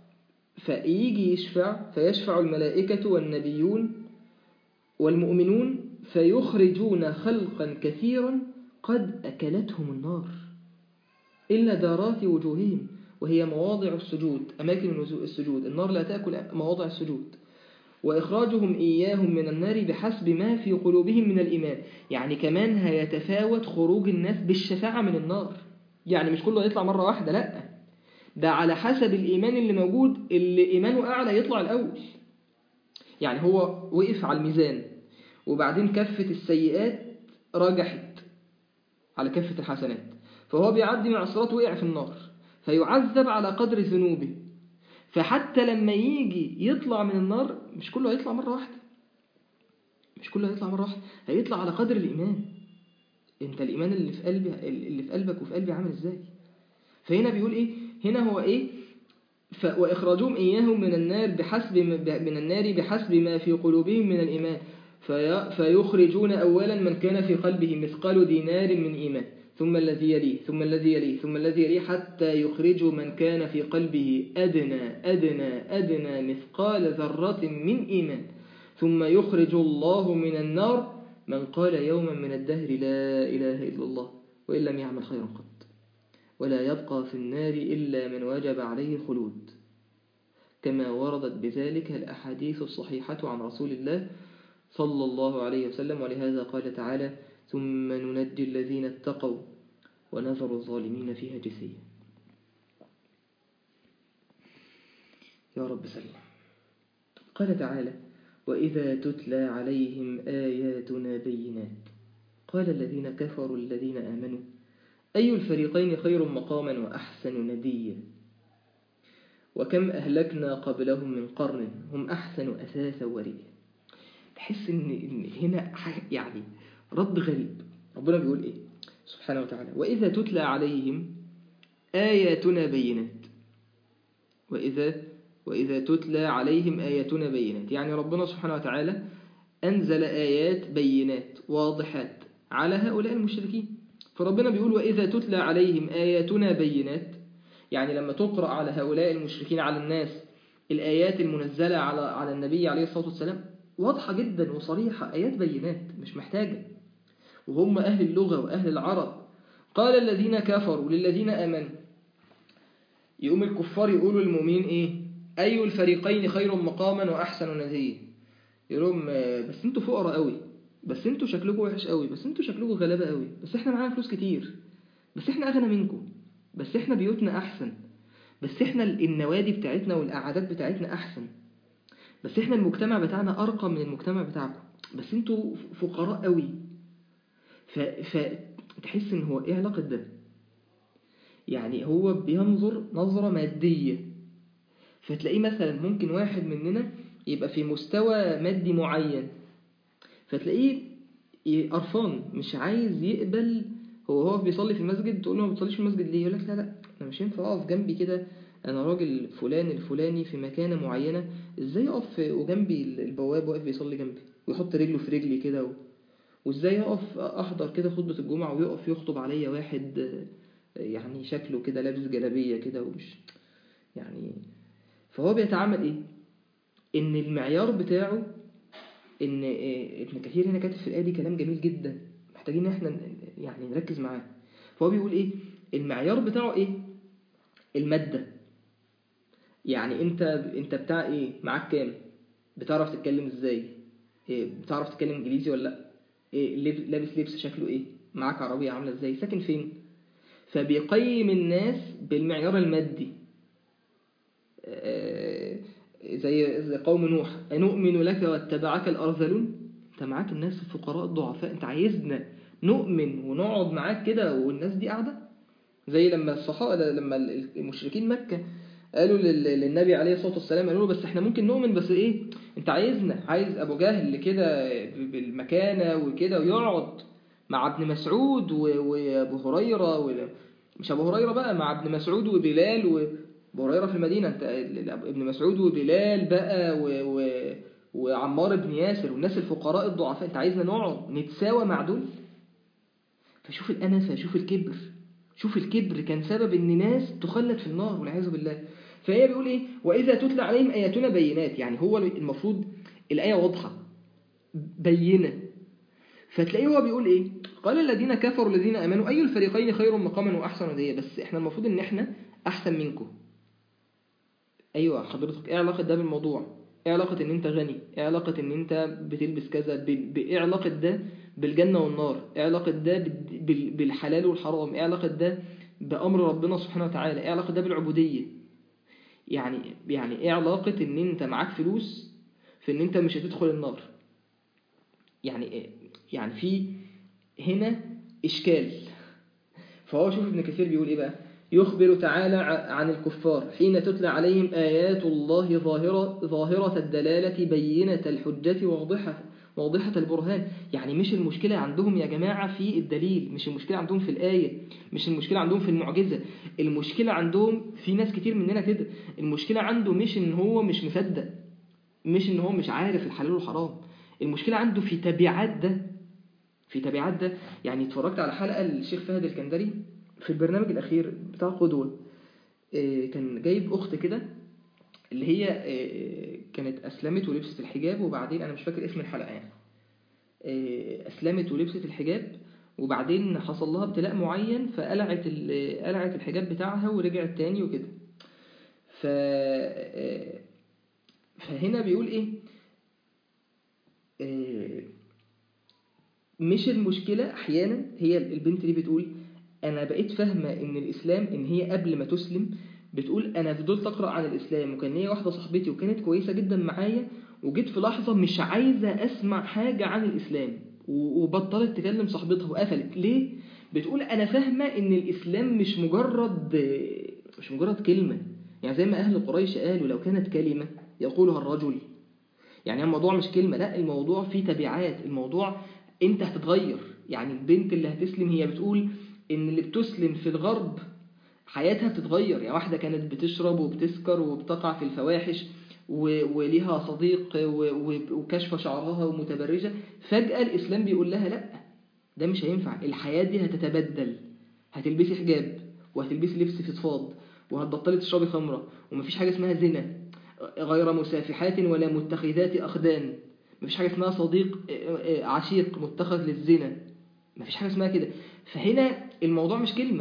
S1: فيجي يشفع فيشفع الملائكة والنبيون والمؤمنون فيخرجون خلقا كثيرا قد أكلتهم النار إلا دارات وجوههم وهي مواضع السجود أماكن السجود النار لا تأكل مواضع السجود وإخراجهم إياهم من النار بحسب ما في قلوبهم من الإيمان يعني كمان هيتفاوت خروج الناس بالشفاعة من النار يعني مش كله يطلع مرة واحدة لأ ده على حسب الإيمان اللي موجود اللي إيمانه أعلى يطلع الأول يعني هو وقف على الميزان وبعدين كفة السيئات رجحت على كفة الحسنات فهو بيعدي من عصرات وقع في النار فيعذب على قدر ذنوبه فحتى لما يجي يطلع من النار مش كله هيطلع مرة واحدة مش كله هيطلع مرة واحدة هيطلع على قدر الإيمان انت الإيمان اللي في قلبي اللي في قلبك وفي قلبي عامل ازاي فهنا بيقول ايه هنا هو ايه ف... وإخراجهم إياهم من النار بحسب من النار بحسب ما في قلوبهم من الإيمان في... فيخرجون أولا من كان في قلبه مثقال دينار من إيمان ثم الذي يليه ثم الذي يليه ثم الذي يليه حتى يخرجوا من كان في قلبه أدنى أدنى أدنى مثقال ذرة من إيمان ثم يخرج الله من النار من قال يوما من الدهر لا إله إلا الله وإن لم يعمل خيرا قط ولا يبقى في النار إلا من وجب عليه خلود كما وردت بذلك الأحاديث الصحيحة عن رسول الله صلى الله عليه وسلم ولهذا قال تعالى ثم ننجي الذين اتقوا ونذر الظالمين فيها جثيا يا رب سلم قال تعالى وإذا تتلى عليهم آياتنا بينات قال الذين كفروا الذين آمنوا أي الفريقين خير مقاما وأحسن نديا وكم أهلكنا قبلهم من قرن هم أحسن أثاثا ورئا تحس إن هنا يعني رد غريب ربنا بيقول إيه سبحانه وتعالى وإذا تتلى عليهم آياتنا بينات وإذا وإذا تتلى عليهم آياتنا بينات يعني ربنا سبحانه وتعالى أنزل آيات بينات واضحات على هؤلاء المشركين فربنا بيقول وإذا تتلى عليهم آياتنا بينات يعني لما تقرأ على هؤلاء المشركين على الناس الآيات المنزلة على على النبي عليه الصلاة والسلام واضحة جدا وصريحة آيات بينات مش محتاجة وهم أهل اللغة وأهل العرب قال الذين كفروا للذين آمنوا يقوم الكفار يقولوا للمؤمنين إيه أي الفريقين خير مقاما وأحسن نديا يقولون بس انتوا فقراء قوي بس انتوا شكلكم وحش قوي بس انتوا شكلكم غلابة قوي بس احنا معانا فلوس كتير بس احنا أغنى منكم بس احنا بيوتنا أحسن بس احنا النوادي بتاعتنا والقعدات بتاعتنا أحسن بس احنا المجتمع بتاعنا أرقى من المجتمع بتاعكم بس انتوا فقراء قوي ف... فتحس ان هو ايه علاقة ده يعني هو بينظر نظرة مادية فتلاقيه مثلا ممكن واحد مننا يبقى في مستوى مادي معين فتلاقيه قرفان مش عايز يقبل هو هو بيصلي في المسجد تقول له ما بتصليش في المسجد ليه يقول لك لا لا انا مش ينفع اقف جنبي كده انا راجل فلان الفلاني في مكانه معينه ازاي اقف وجنبي البواب واقف بيصلي جنبي ويحط رجله في رجلي كده و... وازاي اقف احضر كده خطبه الجمعه ويقف يخطب عليا واحد يعني شكله كده لابس جلابيه كده ومش يعني فهو بيتعامل ايه ان المعيار بتاعه ان ابن كثير هنا كاتب في الايه دي كلام جميل جدا محتاجين ان احنا يعني نركز معاه فهو بيقول ايه المعيار بتاعه ايه الماده يعني انت انت بتاع ايه معاك كام بتعرف تتكلم ازاي إيه بتعرف تتكلم انجليزي ولا لا إيه لابس لبس شكله ايه معاك عربيه عامله ازاي ساكن فين فبيقيم الناس بالمعيار المادي زي زي قوم نوح أنؤمن لك واتبعك الأرذلون أنت معاك الناس الفقراء الضعفاء أنت عايزنا نؤمن ونقعد معاك كده والناس دي قاعدة زي لما الصحابة لما المشركين مكة قالوا للنبي عليه الصلاة والسلام قالوا له بس احنا ممكن نؤمن بس ايه انت عايزنا عايز ابو جهل كده بالمكانة وكده ويقعد مع ابن مسعود و- وابو هريره و... مش ابو هريره بقى مع ابن مسعود وبلال وابو هريره في المدينه انت ابن مسعود وبلال بقى و... و... وعمار بن ياسر والناس الفقراء الضعفاء انت عايزنا نقعد نتساوى مع دول فشوف الأنفة شوف الكبر شوف الكبر كان سبب ان ناس تخلد في النار والعياذ بالله فهي بيقول ايه واذا تتلى عليهم اياتنا بينات يعني هو المفروض الايه واضحه بينه فتلاقيه هو بيقول ايه قال الذين كفروا الذين امنوا اي الفريقين خير مقاما واحسن نديا بس احنا المفروض ان احنا احسن منكم ايوه حضرتك ايه علاقه ده بالموضوع ايه علاقه ان انت غني ايه علاقه ان انت بتلبس كذا ب- بايه علاقه ده بالجنه والنار ايه علاقه ده بال- بال- بالحلال والحرام ايه علاقه ده بامر ربنا سبحانه وتعالى ايه علاقه ده بالعبوديه يعني يعني ايه علاقه ان انت معاك فلوس في ان انت مش هتدخل النار يعني إيه؟ يعني في هنا اشكال فهو شوف ابن كثير بيقول ايه بقى يخبر تعالى ع- عن الكفار حين تتلى عليهم آيات الله ظاهرة, ظاهرة الدلالة بينة الحجة واضحة واضحة البرهان يعني مش المشكلة عندهم يا جماعة في الدليل مش المشكلة عندهم في الآية مش المشكلة عندهم في المعجزة المشكلة عندهم في ناس كتير مننا كده المشكلة عنده مش ان هو مش مصدق مش ان هو مش عارف الحلال والحرام المشكلة عنده في تبعات ده في تبعات ده يعني اتفرجت على حلقة للشيخ فهد الكندري في البرنامج الأخير بتاع قدوة إيه، كان جايب أخت كده اللي هي إيه، كانت أسلمت ولبست الحجاب وبعدين أنا مش فاكر اسم الحلقة يعني إيه، أسلمت ولبست الحجاب وبعدين حصل لها ابتلاء معين فقلعت ال- قلعت الحجاب بتاعها ورجعت تاني وكده ف إيه، فهنا بيقول ايه إيه، مش المشكلة أحيانا هي البنت دي بتقول أنا بقيت فاهمة إن الإسلام إن هي قبل ما تسلم بتقول أنا فضلت أقرأ عن الإسلام وكان هي واحدة صاحبتي وكانت كويسة جدا معايا وجيت في لحظة مش عايزة أسمع حاجة عن الإسلام و- وبطلت تكلم صاحبتها وقفلت ليه؟ بتقول أنا فاهمة إن الإسلام مش مجرد مش مجرد كلمة يعني زي ما أهل قريش قالوا لو كانت كلمة يقولها الرجل يعني الموضوع مش كلمة لا الموضوع فيه تبعات الموضوع انت هتتغير يعني البنت اللي هتسلم هي بتقول ان اللي بتسلم في الغرب حياتها بتتغير يعني واحدة كانت بتشرب وبتسكر وبتقع في الفواحش و- وليها صديق و- و- وكشف شعرها ومتبرجة فجأة الإسلام بيقول لها لا ده مش هينفع الحياة دي هتتبدل هتلبسي حجاب وهتلبسي لبس فضفاض وهتبطلي تشربي خمرة ومفيش حاجة اسمها زنا غير مسافحات ولا متخذات أخدان مفيش حاجة اسمها صديق آه، آه، عشيق متخذ للزنا مفيش حاجة اسمها كده فهنا الموضوع مش كلمة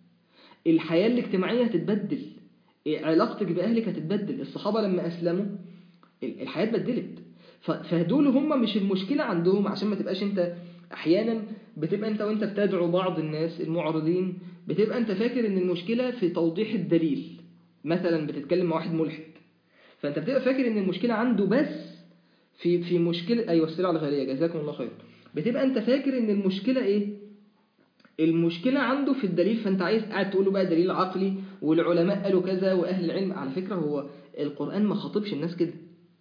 S1: الحياة الاجتماعية هتتبدل علاقتك بأهلك هتتبدل الصحابة لما أسلموا ال- الحياة اتبدلت ف- فدول هم مش المشكلة عندهم عشان ما تبقاش انت احيانا بتبقى انت وانت بتدعو بعض الناس المعارضين بتبقى انت فاكر ان المشكلة في توضيح الدليل مثلا بتتكلم مع واحد ملحد فانت بتبقى فاكر ان المشكلة عنده بس في في مشكلة ايوه السلعة الغالية جزاكم الله خير بتبقى انت فاكر ان المشكلة ايه المشكلة عنده في الدليل فانت عايز قاعد تقول له بقى دليل عقلي والعلماء قالوا كذا واهل العلم على فكرة هو القرآن ما خاطبش الناس كده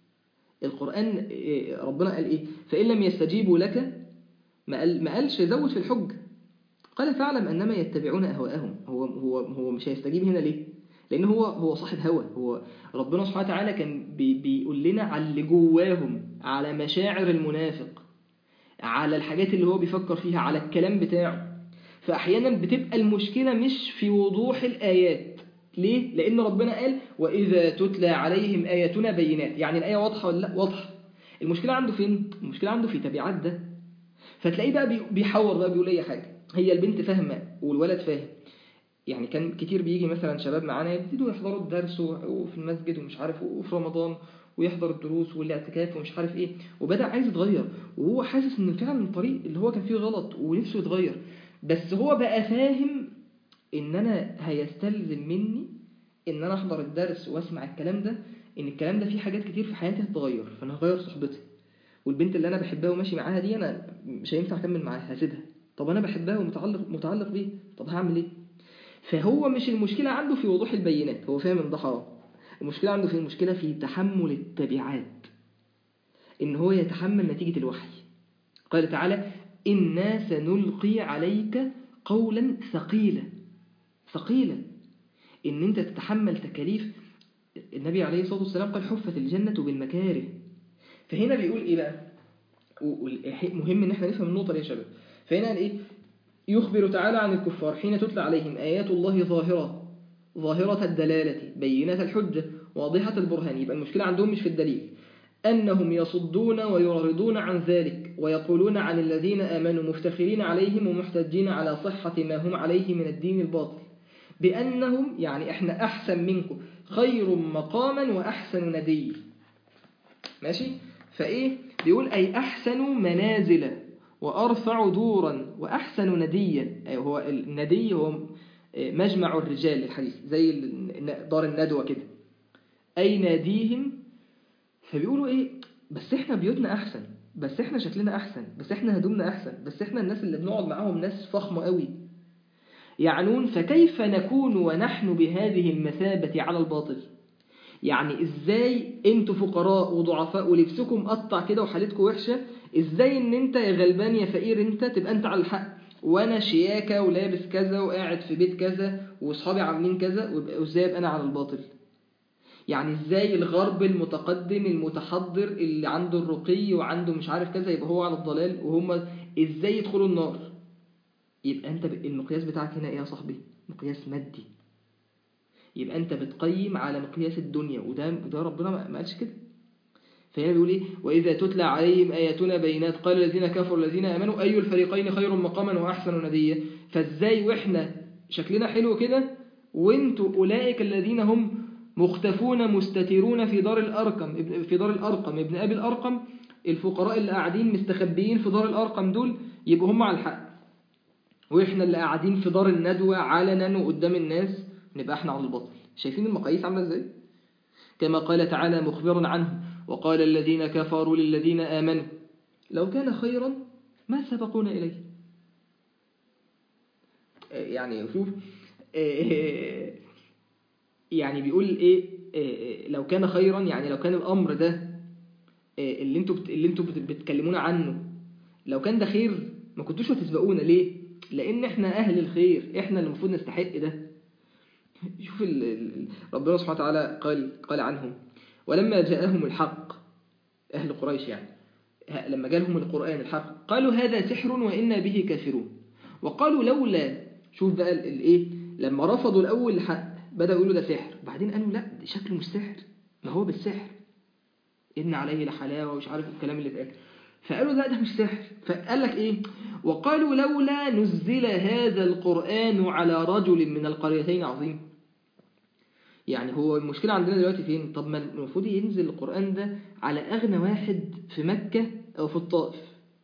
S1: القرآن إيه، ربنا قال ايه فإن لم يستجيبوا لك ما قال ما قالش زود في الحج قال فاعلم انما يتبعون اهواءهم هو هو هو مش هيستجيب هنا ليه لان هو هو صاحب هوى هو ربنا سبحانه وتعالى كان بي بيقول لنا على اللي جواهم على مشاعر المنافق على الحاجات اللي هو بيفكر فيها على الكلام بتاعه فأحيانا بتبقى المشكلة مش في وضوح الآيات ليه؟ لأن ربنا قال وإذا تتلى عليهم آياتنا بينات يعني الآية واضحة ولا لا؟ واضحة المشكلة عنده فين؟ المشكلة عنده في تبعات ده فتلاقيه بقى بي- بيحور بقى بيقول أي حاجة هي البنت فاهمة والولد فاهم يعني كان كتير بيجي مثلا شباب معانا يبتدوا يحضروا الدرس و- وفي المسجد ومش عارف وفي رمضان ويحضر الدروس والاعتكاف ومش عارف ايه وبدأ عايز يتغير وهو حاسس ان فعلا الطريق اللي هو كان فيه غلط ونفسه يتغير بس هو بقى فاهم ان انا هيستلزم مني ان انا احضر الدرس واسمع الكلام ده ان الكلام ده فيه حاجات كتير في حياتي هتتغير فانا هغير صحبتي والبنت اللي انا بحبها وماشي معاها دي انا مش هينفع اكمل معاها هسيبها طب انا بحبها ومتعلق متعلق بيه طب هعمل ايه فهو مش المشكلة عنده في وضوح البينات هو فاهم ان ده حرام المشكلة عنده في المشكلة في تحمل التبعات ان هو يتحمل نتيجة الوحي قال تعالى إنا سنلقي عليك قولا ثقيلا ثقيلا إن أنت تتحمل تكاليف النبي عليه الصلاة والسلام قال حفت الجنة بالمكاره فهنا بيقول إيه بقى مهم إن احنا نفهم النقطة دي يا شباب فهنا قال إيه يخبر تعالى عن الكفار حين تتلى عليهم آيات الله ظاهرة ظاهرة الدلالة بينة الحجة واضحة البرهان يبقى المشكلة عندهم مش في الدليل أنهم يصدون ويعرضون عن ذلك ويقولون عن الذين آمنوا مفتخرين عليهم ومحتجين على صحة ما هم عليه من الدين الباطل بأنهم يعني إحنا أحسن منكم خير مقاما وأحسن ندي ماشي فإيه بيقول أي أحسن منازل وأرفع دورا وأحسن نديا أي هو الندي هو مجمع الرجال للحديث زي دار الندوة كده أي ناديهم فبيقولوا إيه بس إحنا بيوتنا أحسن بس إحنا شكلنا أحسن بس إحنا هدومنا أحسن بس إحنا الناس اللي بنقعد معاهم ناس فخمة قوي يعنون فكيف نكون ونحن بهذه المثابة على الباطل يعني ازاي انتوا فقراء وضعفاء ولبسكم قطع كده وحالتكم وحشة ازاي ان انت يا غلبان يا فقير انت تبقى انت على الحق وانا شياكة ولابس كذا وقاعد في بيت كذا واصحابي عاملين كذا وازاي ابقى انا على الباطل يعني ازاي الغرب المتقدم المتحضر اللي عنده الرقي وعنده مش عارف كذا يبقى هو على الضلال وهم ازاي يدخلوا النار يبقى انت المقياس بتاعك هنا ايه يا صاحبي مقياس مادي يبقى انت بتقيم على مقياس الدنيا وده ده ربنا ما قالش كده فهنا بيقول ايه واذا تتلى عليهم اياتنا بينات قال الذين كفروا الذين امنوا اي الفريقين خير مقاما واحسن نديا فازاي واحنا شكلنا حلو كده وانتوا اولئك الذين هم مختفون مستترون في دار الارقم في دار الارقم ابن ابي الارقم الفقراء اللي قاعدين مستخبيين في دار الارقم دول يبقوا هم على الحق واحنا اللي قاعدين في دار الندوة علنا وقدام الناس نبقى احنا على الباطل شايفين المقاييس عامله ازاي كما قال تعالى مخبرا عنه وقال الذين كفروا للذين آمنوا لو كان خيرا ما سبقونا إليه يعني شوف يعني بيقول ايه لو كان خيرا يعني لو كان الامر ده اللي انتوا اللي انتوا بتكلمونا عنه لو كان ده خير ما كنتوش هتسبقونا ليه لان احنا اهل الخير احنا اللي المفروض نستحق ده شوف ال... ال... ربنا سبحانه وتعالى قال قال عنهم ولما جاءهم الحق أهل قريش يعني لما جاءهم القرآن الحق قالوا هذا سحر وإنا به كافرون وقالوا لولا شوف بقى الايه لما رفضوا الأول الحق بدأوا يقولوا ده سحر بعدين قالوا لا ده شكله مش سحر ما هو بالسحر إن عليه لحلاوة ومش عارف الكلام اللي اتقال فقالوا لا ده مش سحر فقال لك ايه وقالوا لولا نزل هذا القرآن على رجل من القريتين عظيم يعني هو المشكلة عندنا دلوقتي فين طب ما المفروض ينزل القرآن ده على أغنى واحد في مكة أو في الطائف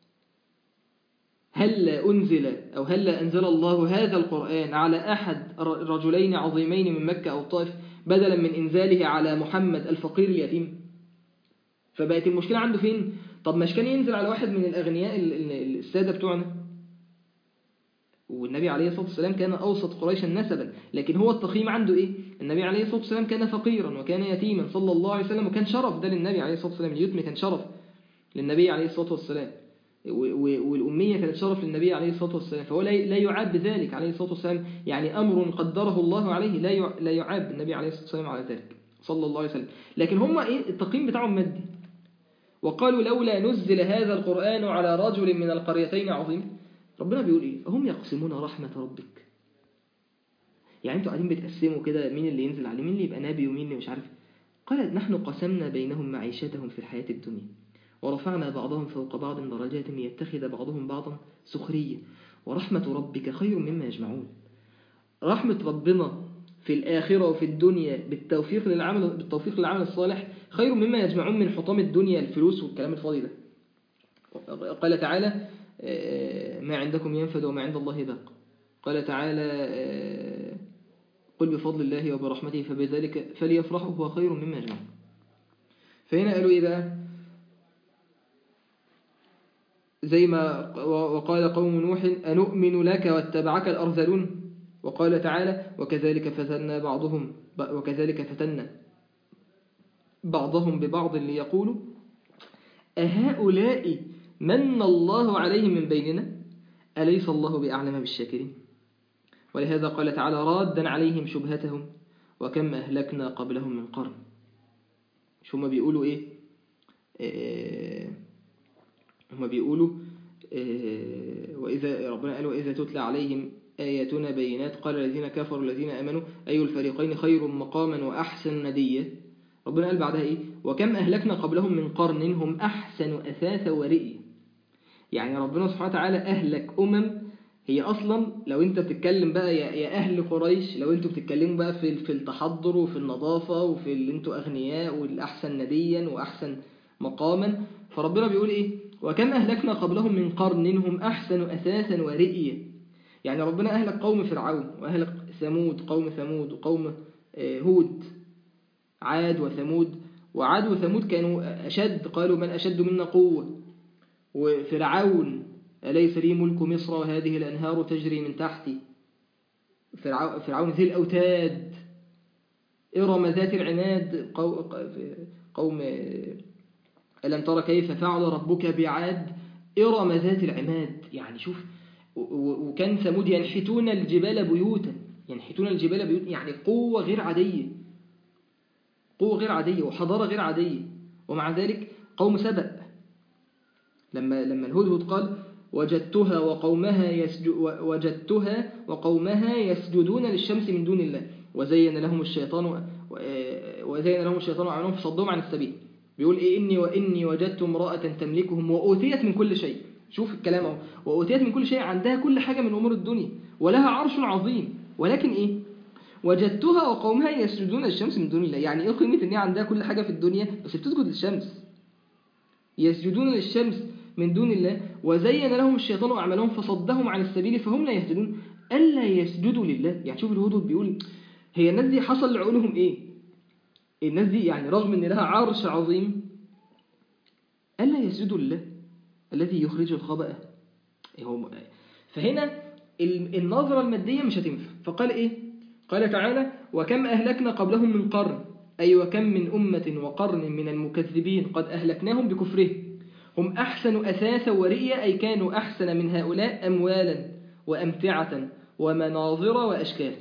S1: هل أنزل أو هل أنزل الله هذا القرآن على أحد رجلين عظيمين من مكة أو الطائف بدلا من إنزاله على محمد الفقير اليتيم فبقت المشكلة عنده فين طب مش كان ينزل على واحد من الأغنياء السادة بتوعنا والنبي عليه الصلاة والسلام كان أوسط قريشا نسبا لكن هو التقييم عنده إيه النبي عليه الصلاة والسلام كان فقيرا وكان يتيما صلى الله عليه وسلم وكان شرف ده للنبي عليه الصلاة والسلام اليتم كان شرف للنبي عليه الصلاة والسلام والأمية كانت شرف للنبي عليه الصلاة والسلام فهو لا يعاب بذلك عليه الصلاة والسلام يعني أمر قدره الله عليه لا لا يعاب النبي عليه الصلاة والسلام على ذلك صلى الله عليه وسلم لكن هم إيه التقييم بتاعهم مادي وقالوا لولا نزل هذا القرآن على رجل من القريتين عظيم ربنا بيقول إيه هم يقسمون رحمة ربك يعني انتوا قاعدين بتقسموا كده مين اللي ينزل عليه مين اللي يبقى نبي ومين اللي مش عارف قال نحن قسمنا بينهم معيشتهم في الحياة الدنيا ورفعنا بعضهم فوق بعض درجات ليتخذ بعضهم بعضا سخرية ورحمة ربك خير مما يجمعون رحمة ربنا في الآخرة وفي الدنيا بالتوفيق للعمل بالتوفيق للعمل الصالح خير مما يجمعون من حطام الدنيا الفلوس والكلام الفاضي ده قال تعالى ما عندكم ينفد وما عند الله باق قال تعالى قل بفضل الله وبرحمته فبذلك فليفرحوا هو خير مما يجمعون فهنا قالوا إيه بقى زي ما وقال قوم نوح أنؤمن لك واتبعك الأرذلون وقال تعالى وكذلك فتنا بعضهم وكذلك فتنا بعضهم ببعض ليقولوا أهؤلاء من الله عليهم من بيننا أليس الله بأعلم بالشاكرين ولهذا قال تعالى رادا عليهم شبهتهم وكم أهلكنا قبلهم من قرن شو ما بيقولوا إيه آه هم بيقولوا آه وإذا ربنا قال وإذا تتلى عليهم آياتنا بينات قال الذين كفروا الذين آمنوا أي الفريقين خير مقاما وأحسن نديا ربنا قال بعدها إيه وكم أهلكنا قبلهم من قرن هم أحسن أثاث ورئي يعني ربنا سبحانه وتعالى أهلك أمم هي أصلا لو أنت بتتكلم بقى يا, يا أهل قريش لو أنتوا بتتكلموا بقى في في التحضر وفي النظافة وفي اللي أنتوا أغنياء والأحسن نديا وأحسن مقاما فربنا بيقول إيه وكم أهلكنا قبلهم من قرن هم أحسن أثاثا ورئيا يعني ربنا أهلك قوم فرعون وأهلك ثمود قوم ثمود وقوم هود عاد وثمود وعاد وثمود كانوا أشد قالوا من أشد منا قوة وفرعون أليس لي ملك مصر وهذه الأنهار تجري من تحتي فرعون ذي الأوتاد إرم ذات العناد قوم ألم ترى كيف فعل ربك بعاد إرم ذات العماد يعني شوف وكان ثمود ينحتون الجبال بيوتا ينحتون الجبال بيوتا يعني قوة غير عادية قوة غير عادية وحضارة غير عادية ومع ذلك قوم سبأ لما لما الهدهد قال وجدتها وقومها يسجد وجدتها وقومها يسجدون للشمس من دون الله وزين لهم الشيطان وزين لهم الشيطان أعمالهم فصدهم عن السبيل بيقول إيه إني وإني وجدت امرأة تملكهم وأوتيت من كل شيء شوف الكلام اهو وأوتيت من كل شيء عندها كل حاجة من أمور الدنيا ولها عرش عظيم ولكن إيه وجدتها وقومها يسجدون للشمس من دون الله يعني إيه قيمة إن هي عندها كل حاجة في الدنيا بس بتسجد للشمس يسجدون للشمس من دون الله وزين لهم الشيطان أعمالهم فصدهم عن السبيل فهم لا يهتدون ألا يسجدوا لله يعني شوف الهدود بيقول هي الناس دي حصل لعقولهم إيه الناس دي يعني رغم أن لها عرش عظيم ألا يسجدوا لله الذي يخرج الخبأ فهنا النظرة المادية مش هتنفع فقال إيه قال تعالى وكم أهلكنا قبلهم من قرن أي وكم من أمة وقرن من المكذبين قد أهلكناهم بكفرهم هم أحسن أثاثا ورئيا أي كانوا أحسن من هؤلاء أموالا وأمتعة ومناظر وأشكال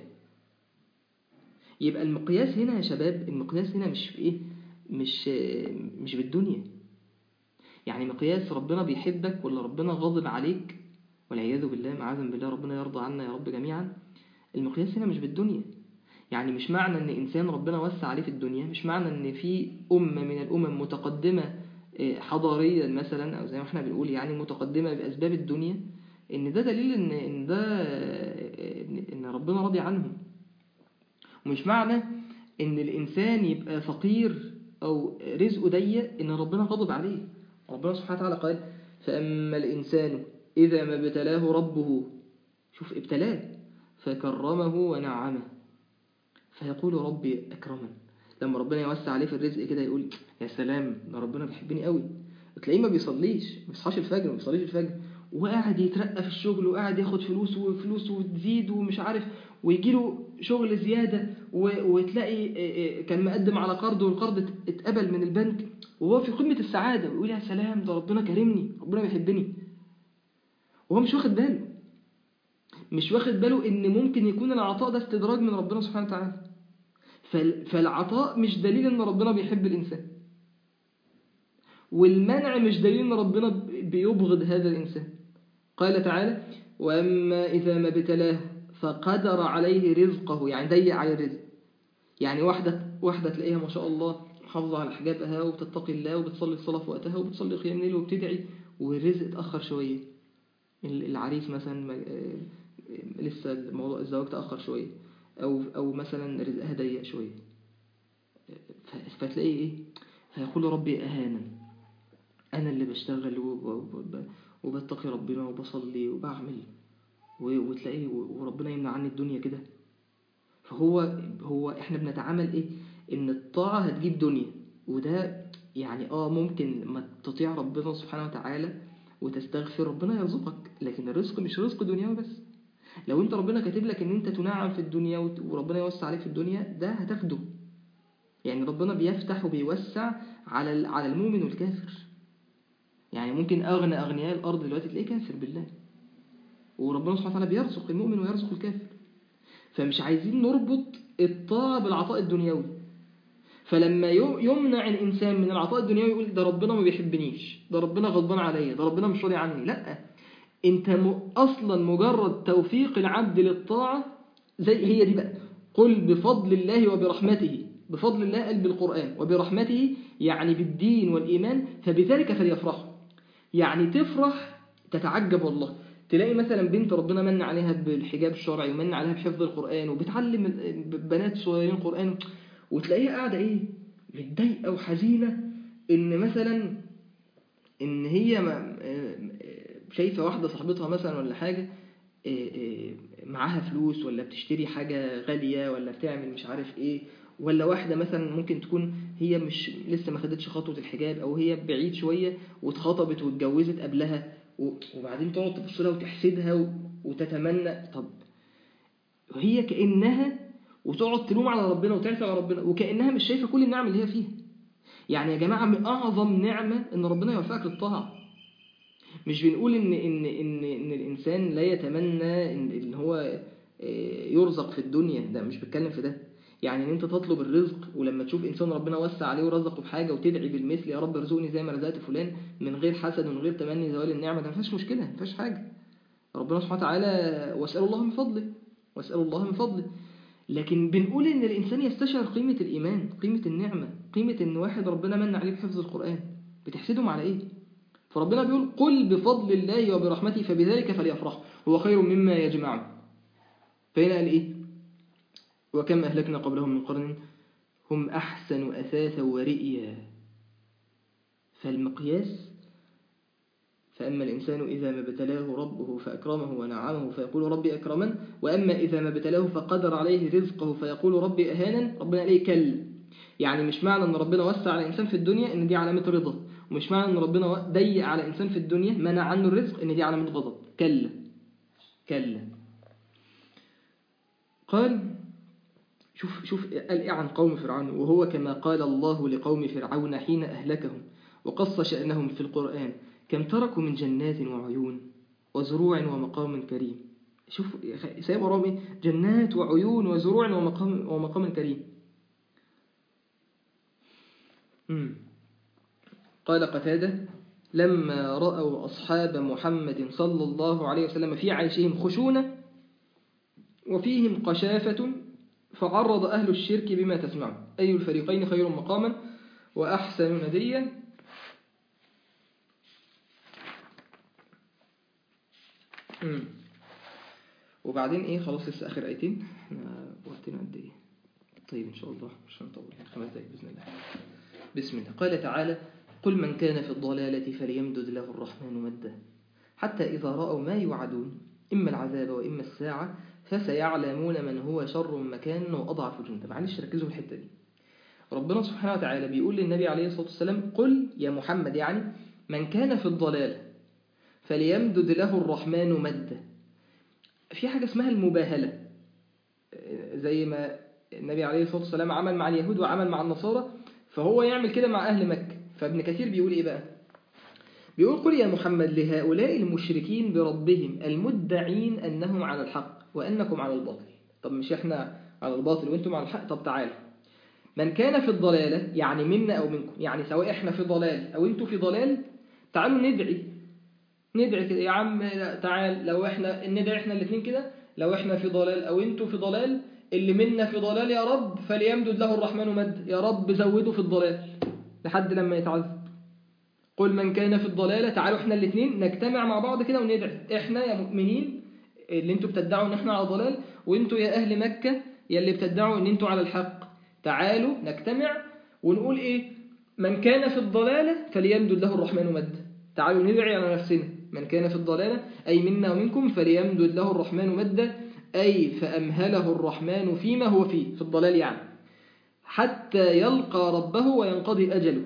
S1: يبقى المقياس هنا يا شباب المقياس هنا مش في إيه مش مش بالدنيا يعني مقياس ربنا بيحبك ولا ربنا غاضب عليك والعياذ بالله معاذ بالله ربنا يرضى عنا يا رب جميعا المقياس هنا مش بالدنيا يعني مش معنى ان انسان ربنا وسع عليه في الدنيا مش معنى ان في امه من الامم متقدمه حضاريا مثلا او زي ما احنا بنقول يعني متقدمه باسباب الدنيا ان ده دليل ان ان ده ان ربنا راضي عنهم ومش معنى ان الانسان يبقى فقير او رزقه ضيق ان ربنا غضب عليه ربنا سبحانه وتعالى قال فاما الانسان اذا ما ابتلاه ربه شوف ابتلاه فكرمه ونعمه فيقول ربي أكرمن لما ربنا يوسع عليه في الرزق كده يقول يا سلام ده ربنا بيحبني قوي تلاقيه ما بيصليش ما بيصحاش الفجر ما بيصليش الفجر وقاعد يترقى في الشغل وقاعد ياخد فلوس وفلوسه تزيد ومش عارف ويجي له شغل زيادة وتلاقي كان مقدم على قرض والقرض اتقبل من البنك وهو في قمة السعادة ويقول يا سلام ده ربنا كرمني ربنا بيحبني وهو مش واخد باله مش واخد باله ان ممكن يكون العطاء ده استدراج من ربنا سبحانه وتعالى فالعطاء مش دليل ان ربنا بيحب الانسان والمنع مش دليل ان ربنا بيبغض هذا الانسان قال تعالى واما اذا ما ابتلاه فقدر عليه رزقه يعني ضيق عليه الرزق يعني واحده واحده تلاقيها ما شاء الله محافظه على حجابها وبتتقي الله وبتصلي الصلاه في وقتها وبتصلي قيام الليل وبتدعي والرزق اتاخر شويه العريس مثلا لسه موضوع الزواج تاخر شويه أو أو مثلا رزقها ضيق شوية فتلاقي إيه فيقول ربي أهانا أنا اللي بشتغل وبتقي ربنا وبصلي وبعمل وتلاقيه وربنا يمنع عني الدنيا كده فهو هو إحنا بنتعامل إيه إن الطاعة هتجيب دنيا وده يعني آه ممكن ما تطيع ربنا سبحانه وتعالى وتستغفر ربنا يرزقك لكن الرزق مش رزق دنيوي بس لو انت ربنا كاتب لك ان انت تنعم في الدنيا وربنا يوسع عليك في الدنيا ده هتاخده يعني ربنا بيفتح وبيوسع على على المؤمن والكافر يعني ممكن أغنى أغنياء الأرض دلوقتي تلاقيه كافر بالله وربنا سبحانه وتعالى بيرزق المؤمن ويرزق الكافر فمش عايزين نربط الطاعة بالعطاء الدنيوي فلما يمنع الإنسان من العطاء الدنيوي يقول ده ربنا ما بيحبنيش ده ربنا غضبان عليا ده ربنا مش راضي عني لا انت م... اصلا مجرد توفيق العبد للطاعة زي هي دي بقى قل بفضل الله وبرحمته بفضل الله قال بالقرآن وبرحمته يعني بالدين والإيمان فبذلك فليفرحوا يعني تفرح تتعجب والله تلاقي مثلا بنت ربنا من عليها بالحجاب الشرعي ومن عليها بحفظ القرآن وبتعلم بنات صغيرين القرآن وتلاقيها قاعدة ايه متضايقة وحزينة ان مثلا ان هي شايفة واحدة صاحبتها مثلا ولا حاجة معاها فلوس ولا بتشتري حاجة غالية ولا بتعمل مش عارف ايه ولا واحدة مثلا ممكن تكون هي مش لسه ما خدتش خطوة الحجاب او هي بعيد شوية واتخطبت واتجوزت قبلها وبعدين تقعد تبص لها وتحسدها وتتمنى طب هي كأنها وتقعد تلوم على ربنا وتعفى على ربنا وكأنها مش شايفة كل النعم اللي هي فيها يعني يا جماعة من أعظم نعمة إن ربنا يوفقك للطاعة مش بنقول إن إن إن إن الإنسان لا يتمنى إن, إن هو يرزق في الدنيا ده مش بتكلم في ده يعني ان انت تطلب الرزق ولما تشوف انسان ربنا وسع عليه ورزقه بحاجه وتدعي بالمثل يا رب ارزقني زي ما رزقت فلان من غير حسد ومن غير تمني زوال النعمه ده ما فيهاش مشكله ما فيهاش حاجه ربنا سبحانه وتعالى واسال الله من فضله واسال الله من فضله لكن بنقول ان الانسان يستشعر قيمه الايمان قيمه النعمه قيمه ان واحد ربنا من عليه بحفظ القران بتحسدهم على ايه فربنا بيقول قل بفضل الله وبرحمته فبذلك فليفرحوا هو خير مما يجمعون فهنا قال ايه وكم أهلكنا قبلهم من قرن هم أحسن أثاثا ورئيا فالمقياس فأما الإنسان إذا ما ابتلاه ربه فأكرمه ونعمه فيقول ربي أكرمن وأما إذا ما ابتلاه فقدر عليه رزقه فيقول ربي أهانا ربنا عليه كل يعني مش معنى أن ربنا وسع على الإنسان في الدنيا إن دي علامة رضا ومش معنى أن ربنا ضيق على الإنسان في الدنيا منع عنه الرزق إن دي علامة غضب كلا كلا قال شوف شوف قال إيه عن قوم فرعون وهو كما قال الله لقوم فرعون حين أهلكهم وقص شأنهم في القرآن كم تركوا من جنات وعيون وزروع ومقام كريم شوف سايب وراهم ايه جنات وعيون وزروع ومقام ومقام كريم مم. قال قتادة لما رأوا أصحاب محمد صلى الله عليه وسلم في عيشهم خشونة وفيهم قشافة فعرض أهل الشرك بما تسمعون أي الفريقين خير مقاما وأحسن نديا مم. وبعدين ايه خلاص لسه اخر ايتين احنا وقتنا قد ايه طيب ان شاء الله مش هنطول خمس دقايق باذن الله بسم الله قال تعالى قل من كان في الضلالة فليمدد له الرحمن مدا حتى إذا رأوا ما يوعدون إما العذاب وإما الساعة فسيعلمون من هو شر مكانا وأضعف جندا معلش ركزوا في الحتة دي ربنا سبحانه وتعالى بيقول للنبي عليه الصلاة والسلام قل يا محمد يعني من كان في الضلال فليمدد له الرحمن مدا في حاجة اسمها المباهلة زي ما النبي عليه الصلاة والسلام عمل مع اليهود وعمل مع النصارى فهو يعمل كده مع أهل مكة فابن كثير بيقول إيه بقى بيقول قل يا محمد لهؤلاء المشركين بربهم المدعين أنهم على الحق وأنكم على الباطل طب مش إحنا على الباطل وأنتم على الحق طب تعالوا من كان في الضلالة يعني منا أو منكم يعني سواء إحنا في ضلال أو أنتم في ضلال تعالوا ندعي ندعي كده يا عم تعال لو إحنا ندعي إحنا الاثنين كده لو إحنا في ضلال أو أنتم في ضلال اللي منا في ضلال يا رب فليمدد له الرحمن مد يا رب زوده في الضلال لحد لما يتعذب قل من كان في الضلالة تعالوا احنا الاثنين نجتمع مع بعض كده وندعي احنا يا مؤمنين اللي انتوا بتدعوا ان احنا على ضلال وانتوا يا اهل مكة يا اللي بتدعوا ان انتوا على الحق تعالوا نجتمع ونقول ايه من كان في الضلالة فليمدد له الرحمن مد تعالوا ندعي على نفسنا من كان في الضلالة أي منا ومنكم فليمدد له الرحمن مدا أي فأمهله الرحمن فيما هو فيه في الضلال يعني حتى يلقى ربه وينقضي أجله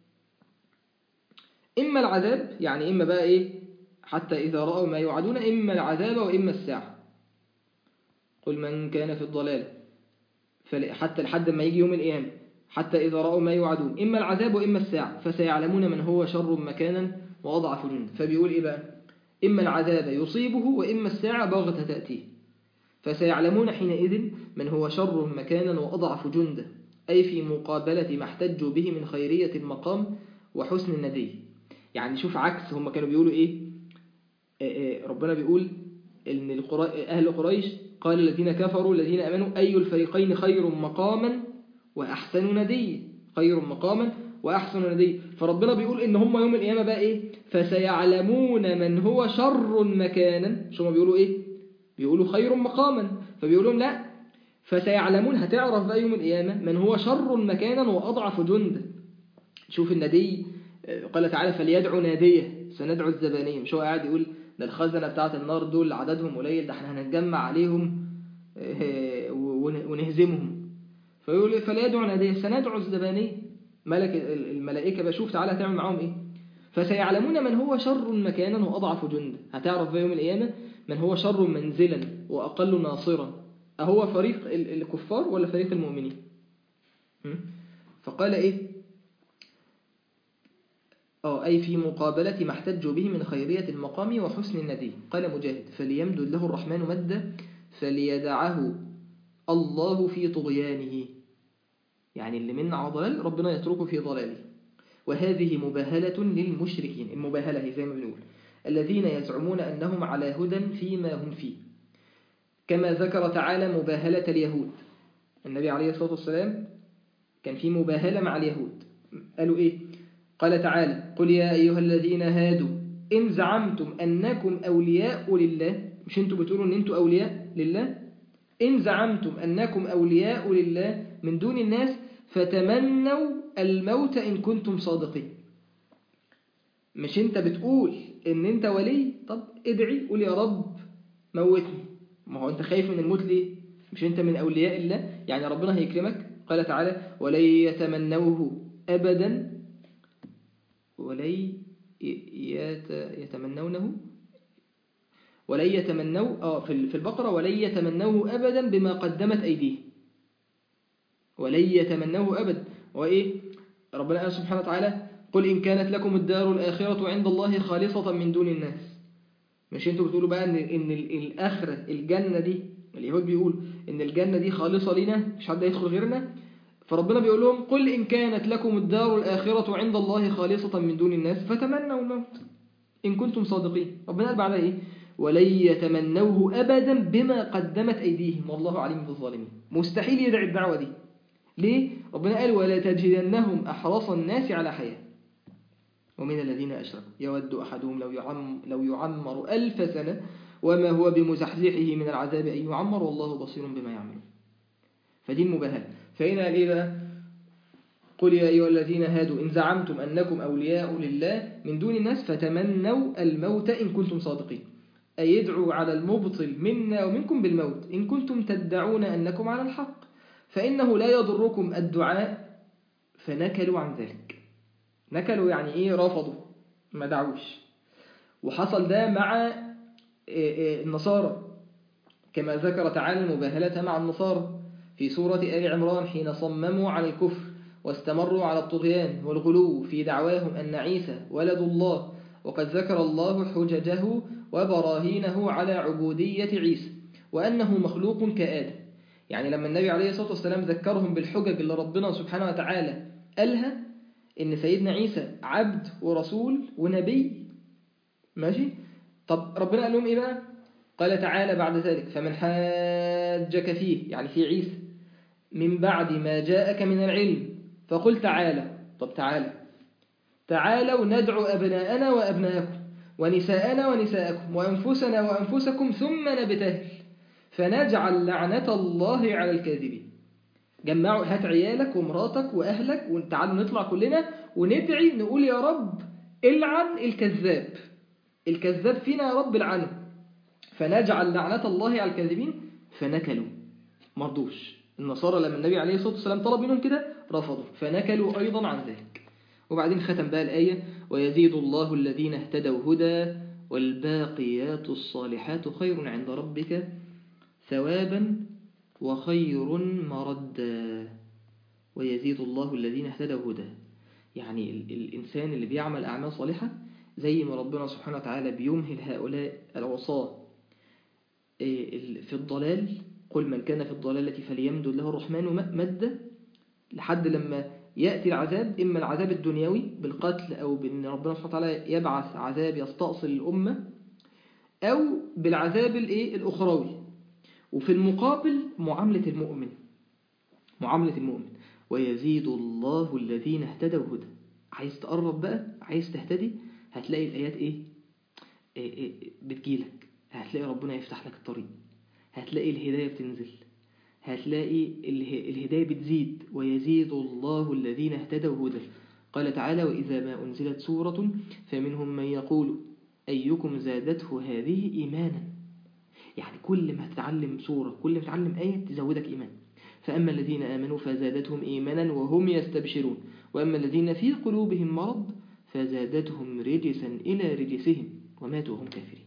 S1: إما العذاب يعني إما بقى إيه حتى إذا رأوا ما يوعدون إما العذاب وإما الساعة قل من كان في الضلال حتى لحد ما يجي يوم القيامة حتى إذا رأوا ما يوعدون إما العذاب وإما الساعة فسيعلمون من هو شر مكانا وأضعف جندا فبيقول إيه بقى إما العذاب يصيبه وإما الساعة بغتة تأتيه فسيعلمون حينئذ من هو شر مكانا وأضعف جندا أي في مقابلة ما احتجوا به من خيرية المقام وحسن الندي يعني شوف عكس هم كانوا بيقولوا إيه آه، آه، ربنا بيقول إن القرا- أهل قريش قال الذين كفروا الذين أمنوا أي الفريقين خير مقاما وأحسن ندي خير مقاما وأحسن ندي فربنا بيقول إن هم يوم القيامة بقى إيه فسيعلمون من هو شر مكانا شو ما بيقولوا إيه بيقولوا خير مقاما فبيقولون لا فسيعلمون هتعرف بقى يوم القيامة من هو شر مكانا وأضعف جندا شوف الندي آه، قال تعالى فليدعو ناديه سندعو الزبانية مش هو قاعد يقول ده الخزنة بتاعة النار دول عددهم قليل ده احنا هنتجمع عليهم آه، ون- ونهزمهم فيقول فليدعو ناديه سندعو الزبانية ملك ال- الملائكة بشوف تعالى هتعمل معاهم ايه فسيعلمون من هو شر مكانا وأضعف جندا هتعرف بقى يوم القيامة من هو شر منزلا وأقل ناصرا أهو فريق ال- الكفار ولا فريق المؤمنين م? فقال إيه اه أي في مقابلة ما احتجوا به من خيرية المقام وحسن الندي قال مجاهد فليمدد له الرحمن مدا فليدعه الله في طغيانه يعني اللي من على ضلال ربنا يتركه في ضلاله وهذه مباهلة للمشركين المباهلة هي زي ما بنقول الذين يزعمون أنهم على هدى فيما هم فيه كما ذكر تعالى مباهلة اليهود النبي عليه الصلاة والسلام كان في مباهلة مع اليهود قالوا إيه قال تعالى قل يا أيها الذين هادوا إن زعمتم أنكم أولياء لله مش أنتوا بتقولوا أن أنتوا أولياء لله إن زعمتم أنكم أولياء لله من دون الناس فتمنوا الموت إن كنتم صادقين مش أنت بتقول إن أنت ولي طب ادعي قول يا رب موتني ما هو أنت خايف من الموت ليه مش أنت من أولياء الله يعني ربنا هيكرمك قال تعالى ولن يتمنوه أبدا ولن يت- يتمنونه ولن يتمنوا اه في في البقرة ولن يتمنوه أبدا بما قدمت أيديه ولن يتمنوه أبدا وإيه ربنا قال سبحانه وتعالى قل إن كانت لكم الدار الآخرة عند الله خالصة من دون الناس مش انتوا بتقولوا بقى ان ان ال- الاخره الجنه دي اليهود بيقولوا ان الجنه دي خالصه لنا مش حد يدخل غيرنا فربنا بيقول لهم قل ان كانت لكم الدار الاخره عند الله خالصه من دون الناس فتمنوا الموت ان كنتم صادقين ربنا قال بعدها ايه ولن يتمنوه ابدا بما قدمت ايديهم والله عليم بالظالمين مستحيل يدعي الدعوه دي ليه ربنا قال ولا تجدنهم احرص الناس على حياه ومن الذين أشركوا يود أحدهم لو يعم لو يعمر ألف سنة وما هو بمزحزحه من العذاب أن يعمر والله بصير بما يعملون فدي المباهلة فهنا قال إيه بقى قل يا أيها الذين هادوا إن زعمتم أنكم أولياء لله من دون الناس فتمنوا الموت إن كنتم صادقين أي يدعوا على المبطل منا ومنكم بالموت إن كنتم تدعون أنكم على الحق فإنه لا يضركم الدعاء فنكلوا عن ذلك نكلوا يعني ايه رفضوا ما دعوش وحصل ده مع النصارى كما ذكر تعالى المباهلة مع النصارى في سورة آل عمران حين صمموا على الكفر واستمروا على الطغيان والغلو في دعواهم أن عيسى ولد الله وقد ذكر الله حججه وبراهينه على عبودية عيسى وأنه مخلوق كآدم يعني لما النبي عليه الصلاة والسلام ذكرهم بالحجج اللي ربنا سبحانه وتعالى قالها إن سيدنا عيسى عبد ورسول ونبي ماشي طب ربنا قال لهم إيه بقى قال تعالى بعد ذلك فمن حاجك فيه يعني في عيسى من بعد ما جاءك من العلم فقل تعالى طب تعالى تعالوا ندعو أبناءنا وأبناءكم ونساءنا ونساءكم وأنفسنا وأنفسكم ثم نبتهل فنجعل لعنة الله على الكاذبين جمعوا هات عيالك ومراتك وأهلك وتعالوا نطلع كلنا وندعي نقول يا رب العن الكذاب الكذاب فينا يا رب العنه فنجعل لعنة الله على الكاذبين فنكلوا مرضوش النصارى لما النبي عليه الصلاة والسلام طلب منهم كده رفضوا فنكلوا أيضا عن ذلك وبعدين ختم بقى الآية ويزيد الله الذين اهتدوا هدى والباقيات الصالحات خير عند ربك ثوابا وخير مردا ويزيد الله الذين اهتدوا هدى يعني ال الإنسان اللي بيعمل أعمال صالحة زي ما ربنا سبحانه وتعالى بيمهل هؤلاء العصاة في الضلال قل من كان في الضلالة فليمدد له الرحمن مدا لحد لما يأتي العذاب إما العذاب الدنيوي بالقتل أو بأن ربنا سبحانه وتعالى يبعث عذاب يستأصل الأمة أو بالعذاب الإيه الأخروي وفي المقابل معاملة المؤمن معاملة المؤمن ويزيد الله الذين اهتدوا هدى عايز تقرب بقى عايز تهتدي هتلاقي الآيات إيه, إيه, إيه بتجيلك هتلاقي ربنا يفتح لك الطريق هتلاقي الهداية بتنزل هتلاقي الهداية بتزيد ويزيد الله الذين اهتدوا هدى قال تعالى وإذا ما أنزلت سورة فمنهم من يقول أيكم زادته هذه إيمانا يعني كل ما تتعلم سورة كل ما تتعلم آية تزودك إيمان فأما الذين آمنوا فزادتهم إيمانا وهم يستبشرون وأما الذين في قلوبهم مرض فزادتهم رجسا إلى رجسهم وماتوا هم كافرين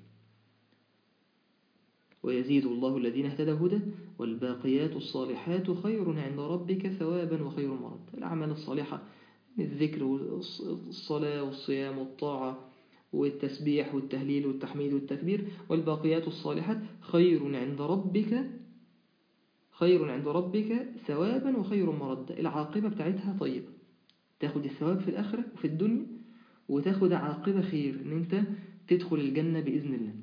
S1: ويزيد الله الذين اهتدوا هدى والباقيات الصالحات خير عند ربك ثوابا وخير مرد الأعمال الصالحة الذكر والصلاة والصيام والطاعة والتسبيح والتهليل والتحميد والتكبير والباقيات الصالحات خير عند ربك خير عند ربك ثوابا وخير مرد العاقبة بتاعتها طيبة تاخد الثواب في الآخرة وفي الدنيا وتاخد عاقبة خير ان انت تدخل الجنة بإذن الله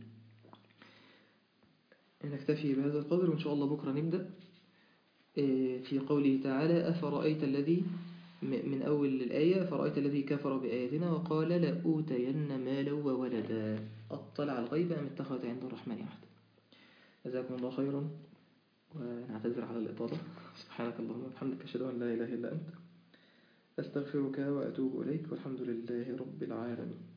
S1: نكتفي بهذا القدر وإن شاء الله بكرة نبدأ في قوله تعالى أفرأيت الذي من أول الآية فرأيت الذي كفر بآياتنا وقال لأوتين مالا وولدا أطلع الغيب أم اتخذ عند الرحمن عهدا جزاكم الله خيرا ونعتذر على الإطالة سبحانك اللهم وبحمدك أشهد أن لا إله إلا أنت أستغفرك وأتوب إليك والحمد لله رب العالمين